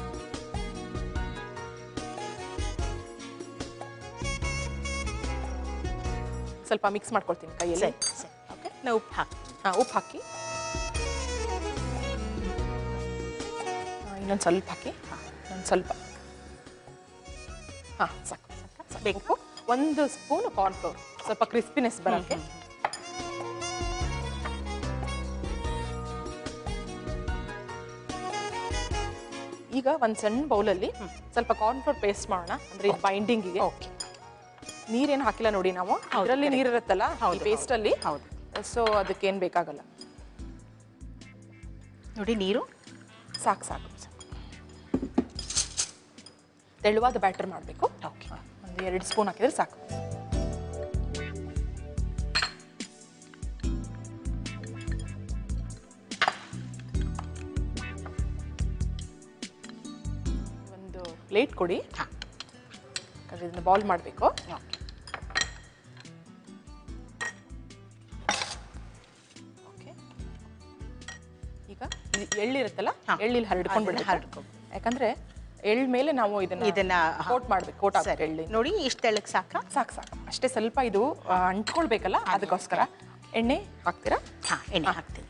ಸ್ವಲ್ಪ ಮಿಕ್ಸ್ ಮಾಡ್ಕೊಳ್ತೀನಿ ಕೈಯಲ್ಲಿ ಸರಿ ಸರಿ ಓಕೆ ನಾವು ಉಪ್ಪು ಹಾಕಿ ಹಾಂ ಉಪ್ಪು ಹಾಕಿ ಇನ್ನೊಂದು ಸ್ವಲ್ಪ ಹಾಕಿ ಇನ್ನೊಂದು ಸ್ವಲ್ಪ ಹಾಂ ಸಾಕು ಸಾಕು ಸಾಕು ಬೇಕು. ಉಪ್ಪು ಒಂದು ಸ್ಪೂನ್ ಕಾರ್ನ್ಫ್ಲೋರ್ ಸ್ವಲ್ಪ ಕ್ರಿಸ್ಪಿನೆಸ್ ಬರೋಕ್ಕೆ ಈಗ ಒಂದು ಸಣ್ಣ ಬೌಲಲ್ಲಿ ಸ್ವಲ್ಪ ಕಾರ್ನ್ಫ್ಲೋರ್ ಪೇಸ್ಟ್ ಮಾಡೋಣ ಅಂದ್ರೆ ಇದು ಬೈಂಡಿಂಗಿಗೆ ಓಕೆ ನೀರೇನು ಹಾಕಿಲ್ಲ ನೋಡಿ ನಾವು ಅದರಲ್ಲಿ ನೀರು ಇರುತ್ತಲ್ಲ ಈ ಹೌದು, ಪೇಸ್ಟ್ ಅಲ್ಲಿ ಹೌದು. ಸೊ ಅದಕ್ಕೇನು ಬೇಕಾಗಲ್ಲ ನೋಡಿ ನೀರು ಸಾಕು ಸಾಕು ಸಾಕು ತೆಳುವಾದ ಬ್ಯಾಟರ್ ಮಾಡಬೇಕು ಓಕೆ ಒಂದು ಎರಡು ಸ್ಪೂನ್ ಹಾಕಿದ್ರೆ ಸಾಕು ಒಂದು ಪ್ಲೇಟ್ ಕೊಡಿ ಹಾಂ ಯಾಕಂದ್ರೆ ಇದನ್ನ ಬಾಲ್ ಮಾಡಬೇಕು ಓಕೆ ಓಕೆ ಈಗ ಇದು ಎಳ್ಳಿರುತ್ತಲ್ಲ ಹಾ. ಎಳ್ಳಿಲ್ಲಿ ಹರಡ್ಕೊಂಡು ಅದನ್ನ ಬಿಡಿ ಹರಡ್ಕೊಂಡು. ಯಾಕಂದ್ರೆ ಎಳ್ಳ ಮೇಲೆ ನಾವು ಇದನ್ನ ಇದನ್ನ ಕೋಟ್ ಮಾಡ್ಬೇಕು ಕೋಟ್ ಸರಿ ಆಗ್ಬೇಕು ಎಳ್ಳಿ ನೋಡಿ ಇಷ್ಟು ತೆಳಗ್ ಸಾಕಾ ಸಾಕು ಸಾಕು ಅಷ್ಟೇ ಸ್ವಲ್ಪ ಇದು ಆ, ಅಂಟ್ಕೊಳ್ಬೇಕಲ್ಲ ಅದಕ್ಕೋಸ್ಕರ ಎಣ್ಣೆ ಹಾಕ್ತೀರಾ ಹಾಂ ಎಣ್ಣೆ ಹಾಕ್ತೀನಿ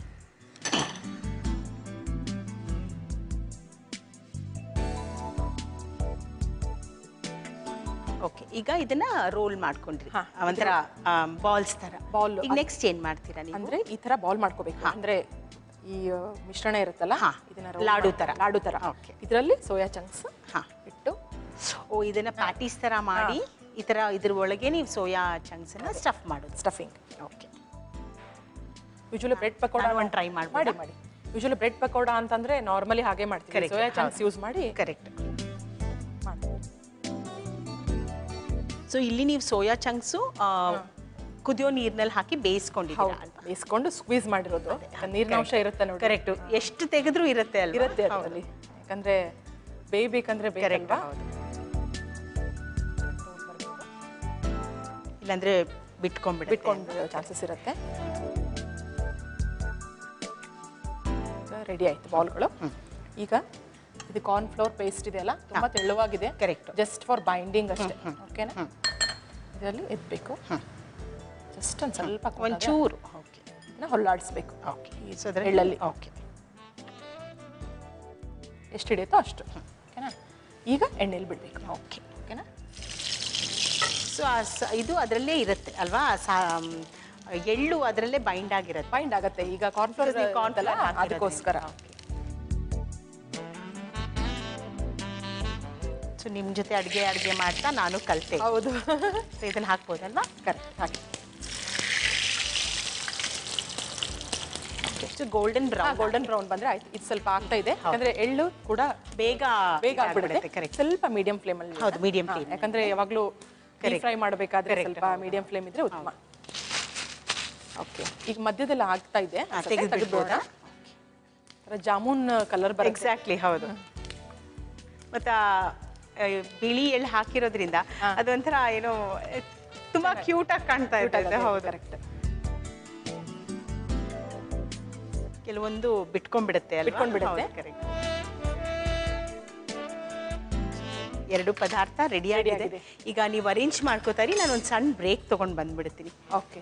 ಓಕೆ ಈಗ ಇದನ್ನ ರೋಲ್ ಮಾಡ್ಕೊಂಡ್ರಿ ಹಾ, ಒಂಥರ ಬಾಲ್ಸ್ ತರ Ball. ಈಗ ನೆಕ್ಸ್ಟ್ ಏನ್ ಮಾಡ್ತೀರಾ ನೀವು ಅಂದ್ರೆ ಈ ತರ ಬಾಲ್ ಮಾಡ್ಕೋಬೇಕು ಅಂದ್ರೆ ಈ ಆ, ಮಿಶ್ರಣ ಇರುತ್ತಲ್ಲ ಹಾ. ಇದನ್ನ roll ಲಾಡು ಮಾಡಿ- ತರ. ಲಾಡು ತರ Okay. ಇದರಲ್ಲಿ ಸೋಯಾ ಚಂಕ್ಸ್ ಹಾ ಇಟ್ಟು ಓ ಇದನ್ನ ಪ್ಯಾಟೀಸ್ ತರ ಮಾಡಿ ಈ ತರ ಇದ್ರ ಒಳಗೆ ನೀವು ಸೋಯಾ ಚಂಕ್ಸ್ ಅನ್ನ ಸ್ಟಫ್ ಮಾಡೋದು stuffing okay usually bread pakoda ನಾನು ಒಂದ್ try ಮಾಡ್ಬೋದಾ? ಮಾಡಿ ಮಾಡಿ ಯೂಶಲಿ ಬ್ರೆಡ್ ಪಕೋಡ ಅಂತಂದ್ರೆ ನಾರ್ಮಲಿ ಹಾಗೆ ಮಾಡ್ತೀವಿ Correct, ಸೋಯಾ ಚಂಕ್ಸ್ ಹೌದು. ಯೂಸ್ ಮಾಡಿ ಕರೆಕ್ಟ್ ಮಾಡ್ತೀವಿ ಸೊ ಇಲ್ಲಿ ನೀವು ಸೋಯಾ ಚಂಕ್ಸು ಕುದಿಯೋ ನೀರ್ನಲ್ಲಿ ಹಾಕಿ ಬೇಯಿಸ್ಕೊಂಡಿದ್ದೀರಾ ಹೌದು ಅಲ್ವಾ ಬೇಯಿಸ್ಕೊಂಡು ಸ್ಕ್ವೀಸ್ ಮಾಡಿರೋದು ನೀರಿನಾಂಶ ಇರುತ್ತೆ ನೋಡಿ ಕರೆಕ್ಟ್ ಎಷ್ಟು ತೆಗೆದ್ರೂ ಇರುತ್ತೆ ಅಲ್ವಾ ಇರುತ್ತೆ ಅದರಲ್ಲಿ ಯಾಕಂದ್ರೆ ಬೇಯ್ಬೇಕಂದ್ರೆ ಕರೆಕ್ಟ್ ಬೇಕಲ್ವಾ ಇಲ್ಲಾಂದ್ರೆ ಬಿಟ್ಕೊಂಡ್ಬಿಡುತ್ತೆ ಬಿಟ್ಕೊಂಡು ಚಾನ್ಸಸ್ ಇರುತ್ತೆ ರೆಡಿ ಆಯ್ತು ಬಾಲ್ಗಳು ಈಗ ಇದು ಕಾರ್ನ್ ಫ್ಲೋರ್ ಪೇಸ್ಟ್ ಇದೆಯಲ್ಲ ತುಂಬಾ ತೆಳುವಾಗಿದೆ Correct. ಜಸ್ಟ್ ಫಾರ್ ಬೈಂಡಿಂಗ್ ಅಷ್ಟೇ ಓಕೆನಾ ಇದರಲ್ಲಿ ಎತ್ಬೇಕು ಜಸ್ಟ್ ಒಂದು ಸ್ವಲ್ಪ ಒಂಚೂರು ಓಕೆ ಒಂಚೂರು ಹೊಲ್ಲಾಡಿಸ್ಬೇಕು ಓಕೆ ಸೊ ಅದರಲ್ಲಿ ಎಳ್ಳಲ್ಲಿ. ಓಕೆ ಎಷ್ಟು ಹಿಡಿಯುತ್ತೋ ಅಷ್ಟು ಓಕೆನಾ ಈಗ ಎಣ್ಣೆಲಿ ಬಿಡಬೇಕು ಓಕೆ ಓಕೆನಾ ಸೊ ಇದು ಅದರಲ್ಲೇ ಇರುತ್ತೆ ಅಲ್ವಾ ಆ ಸಾ- ಮ್, ಎಳ್ಳು ಅದರಲ್ಲೇ ಬೈಂಡ್ ಆಗಿರುತ್ತೆ ಬೈಂಡ್ ಆಗತ್ತೆ ಈಗ ಕಾರ್ನ್ ಫ್ಲೋರ್ Because ನೀವು corn flour ಹಾಕಿರೋದ್ರಿಂದ. ಅದಕ್ಕೋಸ್ಕರ ಸೊ ನಿಮ್ಮ ಜೊತೆ ಅಡುಗೆ ಅಡುಗೆ ಮಾಡ್ತಾ ನಾನು ಕಲಿತೆ ಹೌದು ಸೊ ಇದನ್ನ ಹಾಕ್ಬೋದಲ್ವಾ ಕರೆಕ್ಟ್ ಹಾಕಿ ಎಷ್ಟು ಗೋಲ್ಡನ್ ಬ್ರೌನ್ ಗೋಲ್ಡನ್ ಬ್ರೌನ್ ಬಂದ್ರೆ ಆಯ್ತು ಇದು ಸ್ವಲ್ಪ ಆಗ್ತಾ ಇದೆ ಯಾಕಂದ್ರೆ ಎಳ್ಳು ಕೂಡ ಬೇಗ ಬೇಗ ಆಗ್ಬಿಡುತ್ತೆ ಕರೆಕ್ಟ್ ಸ್ವಲ್ಪ ಮೀಡಿಯಂ ಫ್ಲೇಮ್ ಅಲ್ಲಿ ಹೌದು, medium flame. ಯಾಕಂದ್ರೆ ಯಾವಾಗ್ಲೂ ಫ್ರೈ ಮಾಡಬೇಕಾದ್ರೆ Correct, ಸ್ವಲ್ಪ ಮೀಡಿಯಂ ಫ್ಲೇಮ್ ಇದ್ರೆ ಉತ್ತಮ ಓಕೆ ಈಗ ಮಧ್ಯದಲ್ಲಿ ಆಗ್ತಾ ಇದೆ ತೆಗೆದು ತೆಗೆದ್ಬಿಡೋಣ ಜಾಮೂನ್ ಕಲರ್ ಬರುತ್ತೆ ಎಕ್ಸಾಕ್ಟ್ಲಿ ಹೌದು ಮತ್ತ ಆ, ಬಿಳಿ ಎಳ್ಳು ಹಾಕಿರೋದ್ರಿಂದ ಅದೊಂಥರ ಏನೋ ಆ, ತುಂಬಾ ಕ್ಯೂಟ್ ಆಗಿ ಕಾಣ್ತಾ ಇರ್ತದೆ ಹೌದು ಕರೆಕ್ಟ್ ಕೆಲವೊಂದು ಬಿಟ್ಕೊಂಡ್ಬಿಡುತ್ತೆ ಅಲ್ವಾ? ಬಿಟ್ಕೊಂಡ್ಬಿಡುತ್ತೆ. ಹೌದು, correct. ಎರಡು ಪದಾರ್ಥ ರೆಡಿ ಆಗಿದೆ ಆಗಿದೆ. ಈಗ ನೀವು ಅರೇಂಜ್ ಮಾಡ್ಕೋತಾರಿ ನಾನು ಒಂದು ಸಣ್ಣ ಬ್ರೇಕ್ ತಗೊಂಡು ಬಂದ್ಬಿಡ್ತೀನಿ ಓಕೆ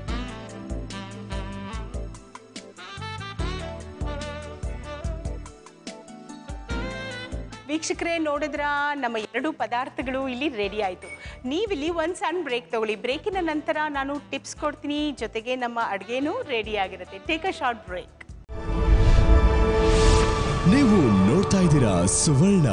ವೀಕ್ಷಕರೇ ನೋಡಿದ್ರ ನಮ್ಮ ಎರಡು ಪದಾರ್ಥಗಳು ಇಲ್ಲಿ ರೆಡಿ ಆಯಿತು ನೀವಿಲ್ಲಿ ಒಂದು ಸಣ್ಣ ಬ್ರೇಕ್ ತಗೊಳ್ಳಿ ಬ್ರೇಕಿನ ನಂತರ ನಾನು ಟಿಪ್ಸ್ ಕೊಡ್ತೀನಿ ಜೊತೆಗೆ ನಮ್ಮ ಅಡುಗೆನೂ ರೆಡಿ ಆಗಿರುತ್ತೆ ಟೇಕ್ ಅ ಶಾರ್ಟ್ ಬ್ರೇಕ್ ನೀವು ನೋಡ್ತಾ ಇದ್ದೀರಾ ಸುವರ್ಣ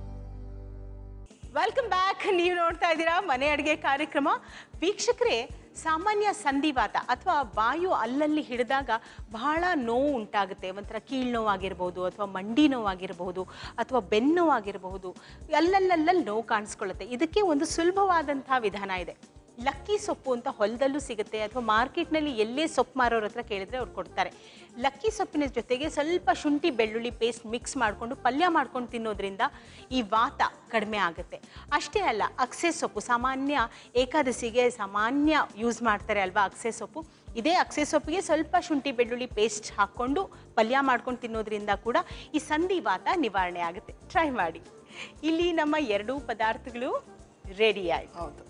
ವೆಲ್ಕಮ್ ಬ್ಯಾಕ್ ನೀವು ನೋಡ್ತಾ ಇದ್ದೀರಾ ಮನೆ ಅಡುಗೆ ಕಾರ್ಯಕ್ರಮ ವೀಕ್ಷಕರೇ ಸಾಮಾನ್ಯ ಸಂಧಿವಾತ ಅಥವಾ ವಾಯು ಅಲ್ಲಲ್ಲಿ ಹಿಡಿದಾಗ ಬಹಳ ನೋವು ಉಂಟಾಗುತ್ತೆ ಒಂಥರ ಕೀಳು ನೋವಾಗಿರ್ಬೋದು ಅಥವಾ ಮಂಡಿ ನೋವಾಗಿರಬಹುದು ಅಥವಾ ಬೆನ್ನು ನೋವಾಗಿರಬಹುದು ಅಲ್ಲಲ್ಲಲ್ಲಿ ನೋವು ಕಾಣಿಸ್ಕೊಳ್ಳುತ್ತೆ ಇದಕ್ಕೆ ಒಂದು ಸುಲಭವಾದಂತಹ ವಿಧಾನ ಇದೆ ಲಕ್ಕಿ ಸೊಪ್ಪು ಅಂತ ಹೊಲದಲ್ಲೂ ಸಿಗುತ್ತೆ ಅಥವಾ ಮಾರ್ಕೆಟ್ನಲ್ಲಿ ಎಲ್ಲೇ ಸೊಪ್ಪು ಮಾರೋರ ಹತ್ರ ಕೇಳಿದ್ರೆ ಅವ್ರು ಕೊಡ್ತಾರೆ ಲಕ್ಕಿ ಸೊಪ್ಪಿನ ಜೊತೆಗೆ ಸ್ವಲ್ಪ ಶುಂಠಿ ಬೆಳ್ಳುಳ್ಳಿ ಪೇಸ್ಟ್ ಮಿಕ್ಸ್ ಮಾಡಿಕೊಂಡು ಪಲ್ಯ ಮಾಡ್ಕೊಂಡು ತಿನ್ನೋದ್ರಿಂದ ಈ ವಾತ ಕಡಿಮೆ ಆಗುತ್ತೆ ಅಷ್ಟೇ ಅಲ್ಲ ಅಕ್ಸೆ ಸೊಪ್ಪು ಸಾಮಾನ್ಯ ಏಕಾದಶಿಗೆ ಸಾಮಾನ್ಯ ಯೂಸ್ ಮಾಡ್ತಾರೆ ಅಲ್ವಾ ಅಕ್ಸೆ ಸೊಪ್ಪು ಇದೇ ಅಕ್ಸೆ ಸೊಪ್ಪಿಗೆ ಸ್ವಲ್ಪ ಶುಂಠಿ ಬೆಳ್ಳುಳ್ಳಿ ಪೇಸ್ಟ್ ಹಾಕ್ಕೊಂಡು ಪಲ್ಯ ಮಾಡ್ಕೊಂಡು ತಿನ್ನೋದ್ರಿಂದ ಕೂಡ ಈ ಸಂಧಿ ವಾತ ನಿವಾರಣೆ ಆಗುತ್ತೆ ಟ್ರೈ ಮಾಡಿ ಇಲ್ಲಿ ನಮ್ಮ ಎರಡೂ ಪದಾರ್ಥಗಳು ರೆಡಿ ಆಯ್ತು ಹೌದು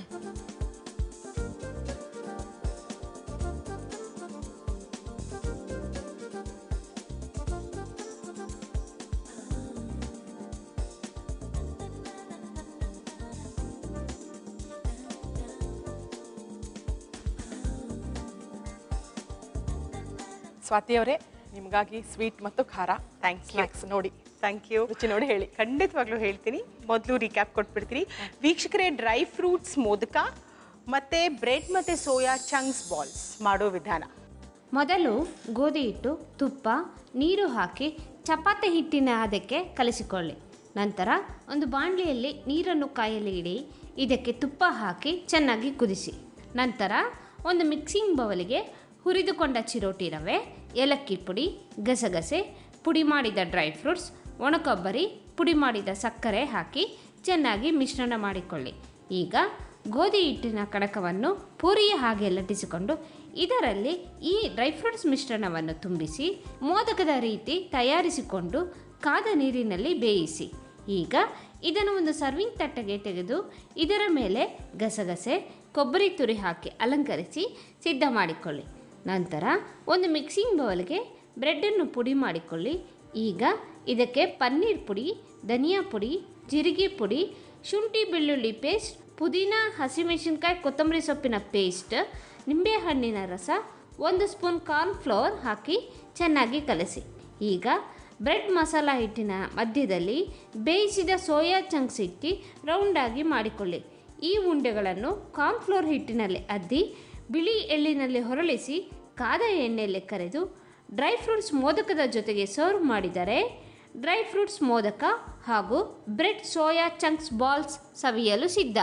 ಸ್ವಾತಿ ಅವರೇ ನಿಮಗಾಗಿ ಸ್ವೀಟ್ ಮತ್ತು ಖಾರ Thank you. ಸ್ನ್ಯಾಕ್ಸ್ ನೋಡಿ ಥ್ಯಾಂಕ್ ಯು ರುಚಿ ನೋಡಿ ಹೇಳಿ ಖಂಡಿತವಾಗ್ಲೂ ಹೇಳ್ತೀನಿ ಮೊದಲು ರೀಕ್ಯಾಪ್ ಕೊಟ್ಬಿಡ್ತೀನಿ ವೀಕ್ಷಕರೇ ಡ್ರೈ ಫ್ರೂಟ್ಸ್ ಮೋದಕ ಮತ್ತೆ ಬ್ರೆಡ್ ಮತ್ತೆ ಸೋಯಾ ಚಂಕ್ಸ್ ಬಾಲ್ಸ್ ಮಾಡೋ ವಿಧಾನ ಮೊದಲು ಗೋಧಿ ಹಿಟ್ಟು ತುಪ್ಪ ನೀರು ಹಾಕಿ ಚಪಾತಿ ಹಿಟ್ಟಿನ ಅದಕ್ಕೆ ಕಲಿಸಿಕೊಳ್ಳಿ ನಂತರ ಒಂದು ಬಾಣಲೆಯಲ್ಲಿ ನೀರನ್ನು ಕಾಯಲು ಇಡಿ ಇದಕ್ಕೆ ತುಪ್ಪ ಹಾಕಿ ಚೆನ್ನಾಗಿ ಕುದಿಸಿ ನಂತರ ಒಂದು ಮಿಕ್ಸಿಂಗ್ ಬೌಲಿಗೆ ಹುರಿದುಕೊಂಡ ಚಿರೋಟಿ ರವೆ ಏಲಕ್ಕಿ ಪುಡಿ ಗಸಗಸೆ ಪುಡಿ ಮಾಡಿದ ಡ್ರೈ ಫ್ರೂಟ್ಸ್ ಒಣಕೊಬ್ಬರಿ ಪುಡಿ ಮಾಡಿದ ಸಕ್ಕರೆ ಹಾಕಿ ಚೆನ್ನಾಗಿ ಮಿಶ್ರಣ ಮಾಡಿಕೊಳ್ಳಿ ಈಗ ಗೋಧಿ ಹಿಟ್ಟಿನ ಕಡಕವನ್ನು ಪೂರಿಯ ಹಾಗೆ ಲಟ್ಟಿಸಿಕೊಂಡು ಇದರಲ್ಲಿ ಈ ಡ್ರೈ ಫ್ರೂಟ್ಸ್ ಮಿಶ್ರಣವನ್ನು ತುಂಬಿಸಿ ಮೋದಕದ ರೀತಿ ತಯಾರಿಸಿಕೊಂಡು ಕಾದ ನೀರಿನಲ್ಲಿ ಬೇಯಿಸಿ ಈಗ ಇದನ್ನು ಒಂದು ಸರ್ವಿಂಗ್ ತಟ್ಟೆಗೆ ತೆಗೆದು ಇದರ ಮೇಲೆ ಗಸಗಸೆ ಕೊಬ್ಬರಿ ತುರಿ ಹಾಕಿ ಅಲಂಕರಿಸಿ ಸಿದ್ಧ ಮಾಡಿಕೊಳ್ಳಿ ನಂತರ ಒಂದು ಮಿಕ್ಸಿಂಗ್ ಬೌಲ್ಗೆ ಬ್ರೆಡ್ಡನ್ನು ಪುಡಿ ಮಾಡಿಕೊಳ್ಳಿ ಈಗ ಇದಕ್ಕೆ ಪನ್ನೀರ್ ಪುಡಿ ಧನಿಯಾ ಪುಡಿ ಜೀರಿಗೆ ಪುಡಿ ಶುಂಠಿ ಬೆಳ್ಳುಳ್ಳಿ ಪೇಸ್ಟ್ ಪುದೀನ ಹಸಿಮೆಣಸಿನ್ಕಾಯಿ ಕೊತ್ತಂಬರಿ ಸೊಪ್ಪಿನ ಪೇಸ್ಟ್ ನಿಂಬೆಹಣ್ಣಿನ ರಸ ಒಂದು ಸ್ಪೂನ್ ಕಾರ್ನ್ಫ್ಲವರ್ ಹಾಕಿ ಚೆನ್ನಾಗಿ ಕಲಸಿ ಈಗ ಬ್ರೆಡ್ ಮಸಾಲ ಹಿಟ್ಟಿನ ಮಧ್ಯದಲ್ಲಿ ಬೇಯಿಸಿದ ಸೋಯಾ ಚಂಕ್ಸ್ ಇಟ್ಟು ರೌಂಡಾಗಿ ಮಾಡಿಕೊಳ್ಳಿ ಈ ಉಂಡೆಗಳನ್ನು ಕಾರ್ನ್ಫ್ಲೋರ್ ಹಿಟ್ಟಿನಲ್ಲಿ ಅದ್ದಿ ಬಿಳಿ ಎಳ್ಳಿನಲ್ಲಿ ಹೊರಳಿಸಿ ಕಾದ ಎಣ್ಣೆಯಲ್ಲಿ ಕರೆದು ಡ್ರೈ ಫ್ರೂಟ್ಸ್ ಮೋದಕದ ಜೊತೆಗೆ ಸರ್ವ್ ಮಾಡಿದರೆ ಡ್ರೈ ಫ್ರೂಟ್ಸ್ ಮೋದಕ ಹಾಗೂ ಬ್ರೆಡ್ ಸೋಯಾ ಚಂಕ್ಸ್ ಬಾಲ್ಸ್ ಸವಿಯಲು ಸಿದ್ಧ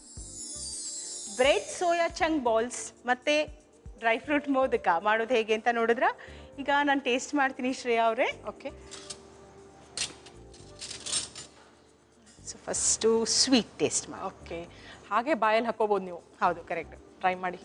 ಬ್ರೆಡ್ ಸೋಯಾ ಚಂಕ್ ಬಾಲ್ಸ್ ಮತ್ತೆ ಡ್ರೈ ಫ್ರೂಟ್ ಮೋದಕ ಮಾಡೋದು ಹೇಗೆ ಅಂತ ನೋಡಿದ್ರ ಈಗ ನಾನು ಟೇಸ್ಟ್ ಮಾಡ್ತೀನಿ ಶ್ರೇಯಾ ಅವರೇ okay so first sweet taste ಮಾಡಿ ಓಕೆ ಹಾಗೆ ಬಾಯಲ್ಲಿ ಹಾಕೋಬೋದು ನೀವು ಹೌದು ಕರೆಕ್ಟ್ ಟ್ರೈ ಮಾಡಿ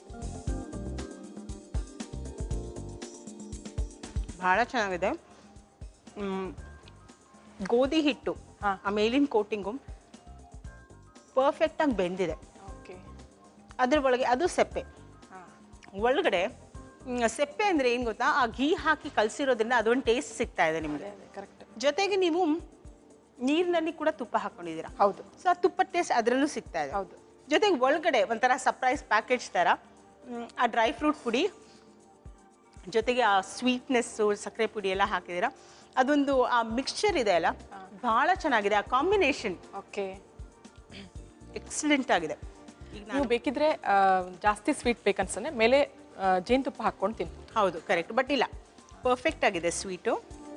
ಭಾಳ ಚೆನ್ನಾಗಿದೆ ಮ್, ಗೋಧಿ ಹಿಟ್ಟು ಹಾ. ಆ ಮೇಲಿನ ಕೋಟಿಂಗು ಪರ್ಫೆಕ್ಟಾಗಿ ಬೆಂದಿದೆ ಓಕೆ ಅದ್ರ ಒಳಗೆ ಅದು ಸೆಪ್ಪೆ ಹಾಂ ಒಳಗಡೆ ಮ್, ಸೆಪ್ಪೆ ಅಂದರೆ ಏನು ಗೊತ್ತಾ ಆ ಘೀ ಹಾಕಿ ಕಲಸಿರೋದ್ರಿಂದ ಅದೊಂದು ಟೇಸ್ಟ್ ಸಿಗ್ತಾ ಇದೆ ನಿಮಗೆ ಕರೆಕ್ಟ್ ಜೊತೆಗೆ ನೀವು ನೀರಿನಲ್ಲಿ ಕೂಡ ತುಪ್ಪ ಹಾಕೊಂಡಿದ್ದೀರಾ ಹೌದು ಸೊ ಆ ತುಪ್ಪದ ಟೇಸ್ಟ್ ಅದರಲ್ಲೂ ಸಿಗ್ತಾ ಇದೆ ಹೌದು. ಜೊತೆಗೆ ಒಳಗಡೆ ಒಂಥರ ಸರ್ಪ್ರೈಸ್ ಪ್ಯಾಕೇಜ್ ಥರ ಮ್, ಆ ಡ್ರೈ ಫ್ರೂಟ್ ಪುಡಿ ಜೊತೆಗೆ ಆ ಸ್ವೀಟ್ನೆಸ್ಸು ಸಕ್ಕರೆ ಪುಡಿ ಎಲ್ಲ ಹಾಕಿದ್ದೀರಾ ಅದೊಂದು ಆ ಮಿಕ್ಸ್ಚರ್ ಇದೆ ಅಲ್ಲ ಭಾಳ ಚೆನ್ನಾಗಿದೆ ಆ ಕಾಂಬಿನೇಷನ್ ಓಕೆ ಎಕ್ಸಲೆಂಟ್ ಆಗಿದೆ ಈಗ ನೀವು ಬೇಕಿದ್ರೆ ಆ, ಜಾಸ್ತಿ ಸ್ವೀಟ್ ಬೇಕನ್ಸನೆ ಮೇಲೆ ಆ, ಜೇನುತುಪ್ಪ ಹಾಕ್ಕೊಂಡು ತಿನ್ನಿ ಹೌದು ಕರೆಕ್ಟ್ ಬಟ್ ಇಲ್ಲ ಪರ್ಫೆಕ್ಟ್ ಆಗಿದೆ ಸ್ವೀಟು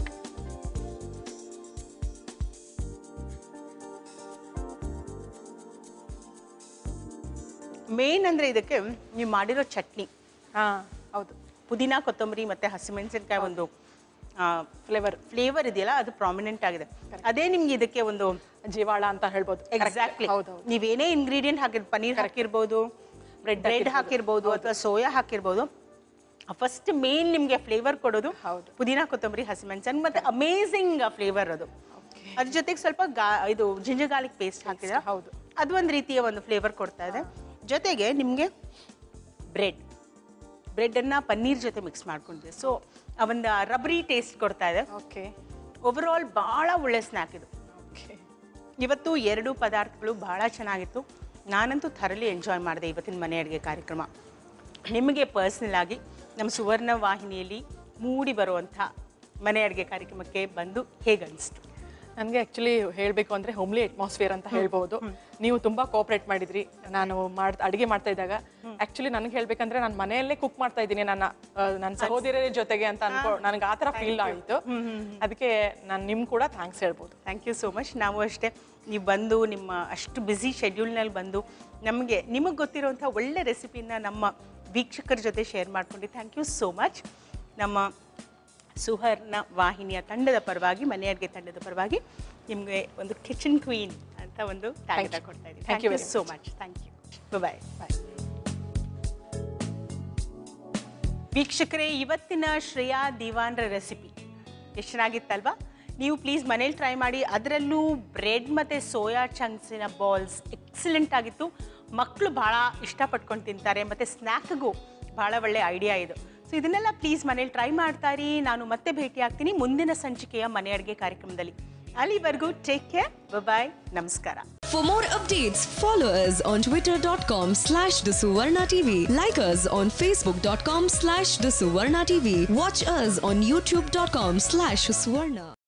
ಮೇನ್ ಅಂದರೆ ಇದಕ್ಕೆ ನೀವು ಮಾಡಿರೋ ಚಟ್ನಿ ಹಾಂ ಹೌದು ಪುದೀನ ಕೊತ್ತಂಬರಿ ಮತ್ತು ಹಸಿಮೆಣಸಿನ್ಕಾಯಿ ಒಂದು ಫ್ಲೇವರ್ ಫ್ಲೇವರ್ ಇದೆಯಲ್ಲ ಅದು ಪ್ರಾಮಿನೆಂಟ್ ಆಗಿದೆ ಅದೇ ನಿಮ್ಗೆ ಇದಕ್ಕೆ ಒಂದು ಜೀವಾಳ ಅಂತ ಹೇಳ್ಬೋದು ಎಕ್ಸಾಕ್ಟ್ಲಿ ಹೌದು ಹೌದು ನೀವೇನೇ ಇಂಗ್ರೀಡಿಯೆಂಟ್ ಹಾಕಿರ್ ಪನ್ನೀರ್ ಹಾಕಿರ್ಬೋದು ಬ್ರೆಡ್ ಬ್ರೆಡ್ ಹಾಕಿರ್ಬೋದು ಅಥವಾ ಸೋಯಾ ಹಾಕಿರ್ಬೋದು ಫಸ್ಟ್ ಮೇನ್ ನಿಮಗೆ ಫ್ಲೇವರ್ ಕೊಡೋದು ಹೌದು. ಪುದೀನ ಕೊತ್ತಂಬರಿ ಹಸಿಮೆಣಸನ್ ಮತ್ತೆ ಅಮೇಝಿಂಗ್ ಫ್ಲೇವರ್ ಅದು ಅದ್ರ ಜೊತೆಗೆ ಸ್ವಲ್ಪ ಗಾ ಇದು ಜಿಂಜರ್ ಗಾರ್ಲಿಕ್ ಪೇಸ್ಟ್ ಹಾಕಿದ್ರೆ ಹೌದು. ಅದು ಒಂದು ರೀತಿಯ ಒಂದು ಫ್ಲೇವರ್ ಕೊಡ್ತಾ ಇದೆ ಜೊತೆಗೆ ನಿಮಗೆ ಬ್ರೆಡ್ ಬ್ರೆಡನ್ನು ಪನ್ನೀರ್ ಜೊತೆ ಮಿಕ್ಸ್ ಮಾಡ್ಕೊಂಡಿದೆ ಸೊ ಆ ಒಂದು ರಬರಿ ಟೇಸ್ಟ್ ಕೊಡ್ತಾ ಇದೆ ಓಕೆ ಓವರ್ ಆಲ್ ಭಾಳ ಒಳ್ಳೆ ಸ್ನ್ಯಾಕ್ ಇದು ಓಕೆ ಇವತ್ತು ಎರಡು ಪದಾರ್ಥಗಳು ಬಹಳ ಚೆನ್ನಾಗಿತ್ತು ನಾನಂತೂ ಥರಲಿ ಎಂಜಾಯ್ ಮಾಡಿದೆ ಇವತ್ತಿನ ಮನೆ ಅಡುಗೆ ಕಾರ್ಯಕ್ರಮ ನಿಮಗೆ ಪರ್ಸ್ನಲ್ ಆಗಿ ನಮ್ಮ ಸುವರ್ಣ ವಾಹಿನಿಯಲ್ಲಿ ಮೂಡಿ ಬರುವಂಥ ಮನೆ ಅಡುಗೆ ಕಾರ್ಯಕ್ರಮಕ್ಕೆ ಬಂದು ಹೇಗೆ ಅನಿಸ್ತು ನನಗೆ ಆಕ್ಚುಲಿ ಹೇಳಬೇಕು ಅಂದ್ರೆ ಹೋಮ್ಲಿ ಅಟ್ಮಾಸ್ಫಿಯರ್ ಅಂತ ಹೇಳ್ಬೋದು ನೀವು ತುಂಬಾ ಕೋಆಪರೇಟ್ ಮಾಡಿದ್ರಿ ನಾನು ಮಾಡ್ ಅಡಿಗೆ ಮಾಡ್ತಾ ಇದ್ದಾಗ ಆಕ್ಚುಲಿ ನನಗೆ ಹೇಳ್ಬೇಕಂದ್ರೆ ನಾನು ಮನೆಯಲ್ಲೇ ಕುಕ್ ಮಾಡ್ತಾ ಇದ್ದೀನಿ ನನ್ನ ಆ, ನನ್ನ ಸಹೋದರಿಯರ ಜೊತೆಗೆ ಅಂತ ಅನ್ಕೋ ನನಗೆ ಆ ಥರ ಫೀಲ್ ಆಯಿತು ಅದಕ್ಕೆ ನಾನು ನಿಮ್ ಕೂಡ ಥ್ಯಾಂಕ್ಸ್ ಹೇಳ್ಬೋದು ಥ್ಯಾಂಕ್ ಯು ಸೋ ಮಚ್ ನಾವು ಅಷ್ಟೇ ನೀವು ಬಂದು ನಿಮ್ಮ ಅಷ್ಟು ಬ್ಯುಸಿ ಶೆಡ್ಯೂಲ್ನಲ್ಲಿ ಬಂದು ನಮಗೆ ನಿಮಗೆ ಗೊತ್ತಿರುವಂಥ ಒಳ್ಳೆ ರೆಸಿಪಿನ ನಮ್ಮ ವೀಕ್ಷಕರ ಜೊತೆ ಶೇರ್ ಮಾಡ್ಕೊಂಡು ಥ್ಯಾಂಕ್ ಯು ಸೋ ಮಚ್ ನಮ್ಮ ಸುಹರ್ನ ವಾಹಿನಿಯ ತಂಡದ ಪರವಾಗಿ ಮನೆ ಅಡುಗೆ ತಂಡದ ಪರವಾಗಿ ನಿಮಗೆ ಒಂದು ಕಿಚನ್ ಕ್ವೀನ್ ಅಂತ ಒಂದು ಟ್ಯಾಗ್ ಕೊಡ್ತಾ ಇದ್ದೀವಿ thank you very so much thank you bye bye ವೀಕ್ಷಕರೇ ಇವತ್ತಿನ ಶ್ರೇಯಾ ದಿವಾನ್ರ ರೆಸಿಪಿ ಎಷ್ಟು ಚೆನ್ನಾಗಿತ್ತಲ್ವಾ ನೀವು ಪ್ಲೀಸ್ ಮನೇಲಿ ಟ್ರೈ ಮಾಡಿ ಅದರಲ್ಲೂ ಬ್ರೆಡ್ ಮತ್ತು ಸೋಯಾ ಚಂಕ್ಸಿನ ಬಾಲ್ಸ್ ಎಕ್ಸಲೆಂಟ್ ಆಗಿತ್ತು ಮಕ್ಕಳು ಭಾಳ ಇಷ್ಟಪಟ್ಕೊಂಡು ತಿಂತಾರೆ ಮತ್ತು ಸ್ನ್ಯಾಕ್ಗೂ ಭಾಳ ಒಳ್ಳೆ ಐಡಿಯಾ ಇದು ಸೊ ಇದನ್ನೆಲ್ಲ ಪ್ಲೀಸ್ ಮನೇಲಿ ಟ್ರೈ ಮಾಡ್ತಾ ಇರಿ ನಾನು ಮತ್ತೆ ಭೇಟಿ ಆಗ್ತೀನಿ ಮುಂದಿನ ಸಂಚಿಕೆಯ ಮನೆ ಅಡುಗೆ ಕಾರ್ಯಕ್ರಮದಲ್ಲಿ ಅಲ್ಲಿವರೆಗೂ ಟೇಕ್ ಕೇರ್ ಬಾಯ್ ನಮಸ್ಕಾರ For more updates, follow us on twitter.com slash the Suvarna TV. Like us on facebook.com slash the Suvarna TV. Watch us on youtube.com slash Suvarna.